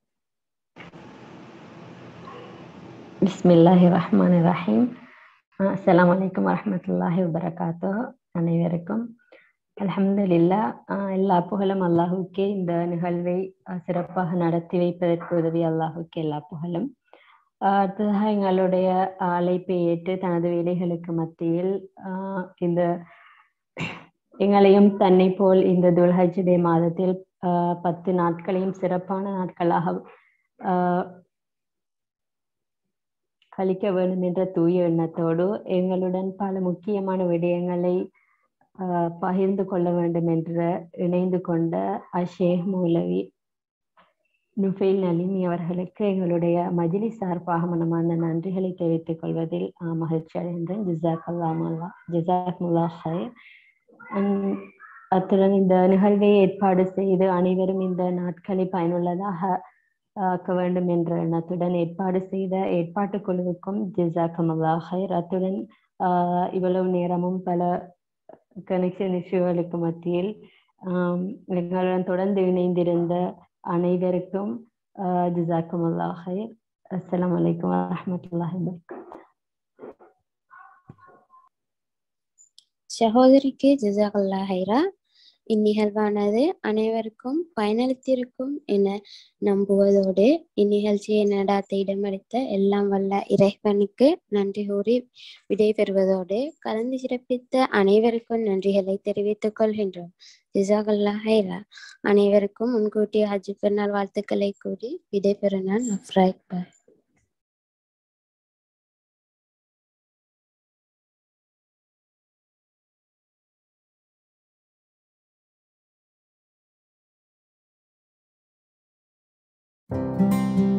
பிஸ்மில்லாஹி ரஹ்மான் ரஹீம் அஸ்ஸலாமு அலைக்கும் வரஹ்மத்துல்லாஹி வபரகாத்தோ அனைவருக்கும் அல்ஹம்துலில்லா அஹ் எல்லா புகழும் அல்லாஹுக்கே இந்த நிகழ்வை அஹ் சிறப்பாக நடத்தி வைப்பதற்கு உதவி அல்லாஹுக்கே எல்லா புகழும் அஹ் அடுத்ததாக எங்களுடைய அழைப்பை ஏற்று தனது வேலைகளுக்கு மத்தியில் அஹ் இந்த எங்களையும் தன்னை போல் இந்த துல்ஹஜ்தே மாதத்தில் அஹ் பத்து நாட்களையும் சிறப்பான நாட்களாக அஹ் கழிக்க வேண்டும் என்ற தூய எண்ணத்தோடு எங்களுடன் பல முக்கியமான விடயங்களை ஆஹ் பகிர்ந்து கொள்ள வேண்டும் என்ற இணைந்து கொண்ட அஷேக் மௌலவி நுஃபைல் நலிமி அவர்களுக்கு எங்களுடைய மஜிலி சார்பாக மனமார்ந்த நன்றிகளை தெரிவித்துக் கொள்வதில் ஆஹ் மகிழ்ச்சி அடைகின்றேன் ஜிசாக் அல்லாமல்லா ஜிசாக் முல்லா ஹைர் அத்துடன் இந்த நிகழ்வை ஏற்பாடு செய்து அனைவரும் இந்த நாட்களை பயனுள்ளதாக ஆக்க வேண்டும் என்ற எண்ணத்துடன் ஏற்பாடு செய்த ஏற்பாட்டு குழுவுக்கும் ஜிசாக்கம் ஹைர் அத்துடன் ஆஹ் இவ்வளவு நேரமும் பல கனெக்ஷன் இஷ்யூகளுக்கு மத்தியில் ஆஹ் எங்களுடன் தொடர்ந்து இணைந்திருந்த அனைவருக்கும் ஜிசாக்கம் ஹைர் அஸ்லாம் வலைக்கம் வரமத்துல்லாஹி வபரகாத்துஹு சகோதரிக்கு ஜிசாகல்லா ஹைரா இந்நிகழ்வானது அனைவருக்கும் பயனளித்திருக்கும் என நம்புவதோடு இந்நிகழ்ச்சியை நடாத்த இடமளித்த எல்லாம் வல்ல இறைவனுக்கு நன்றி கூறி விடைபெறுவதோடு கலந்து சிறப்பித்த அனைவருக்கும் நன்றிகளை தெரிவித்துக் கொள்கின்றோம் ஜிசாகல்லா ஹைரா அனைவருக்கும் முன்கூட்டிய ஹஜ் பெருநாள் வாழ்த்துக்களை கூறி விடைபெறும் நான் அஃப்ராக் பாய் thank you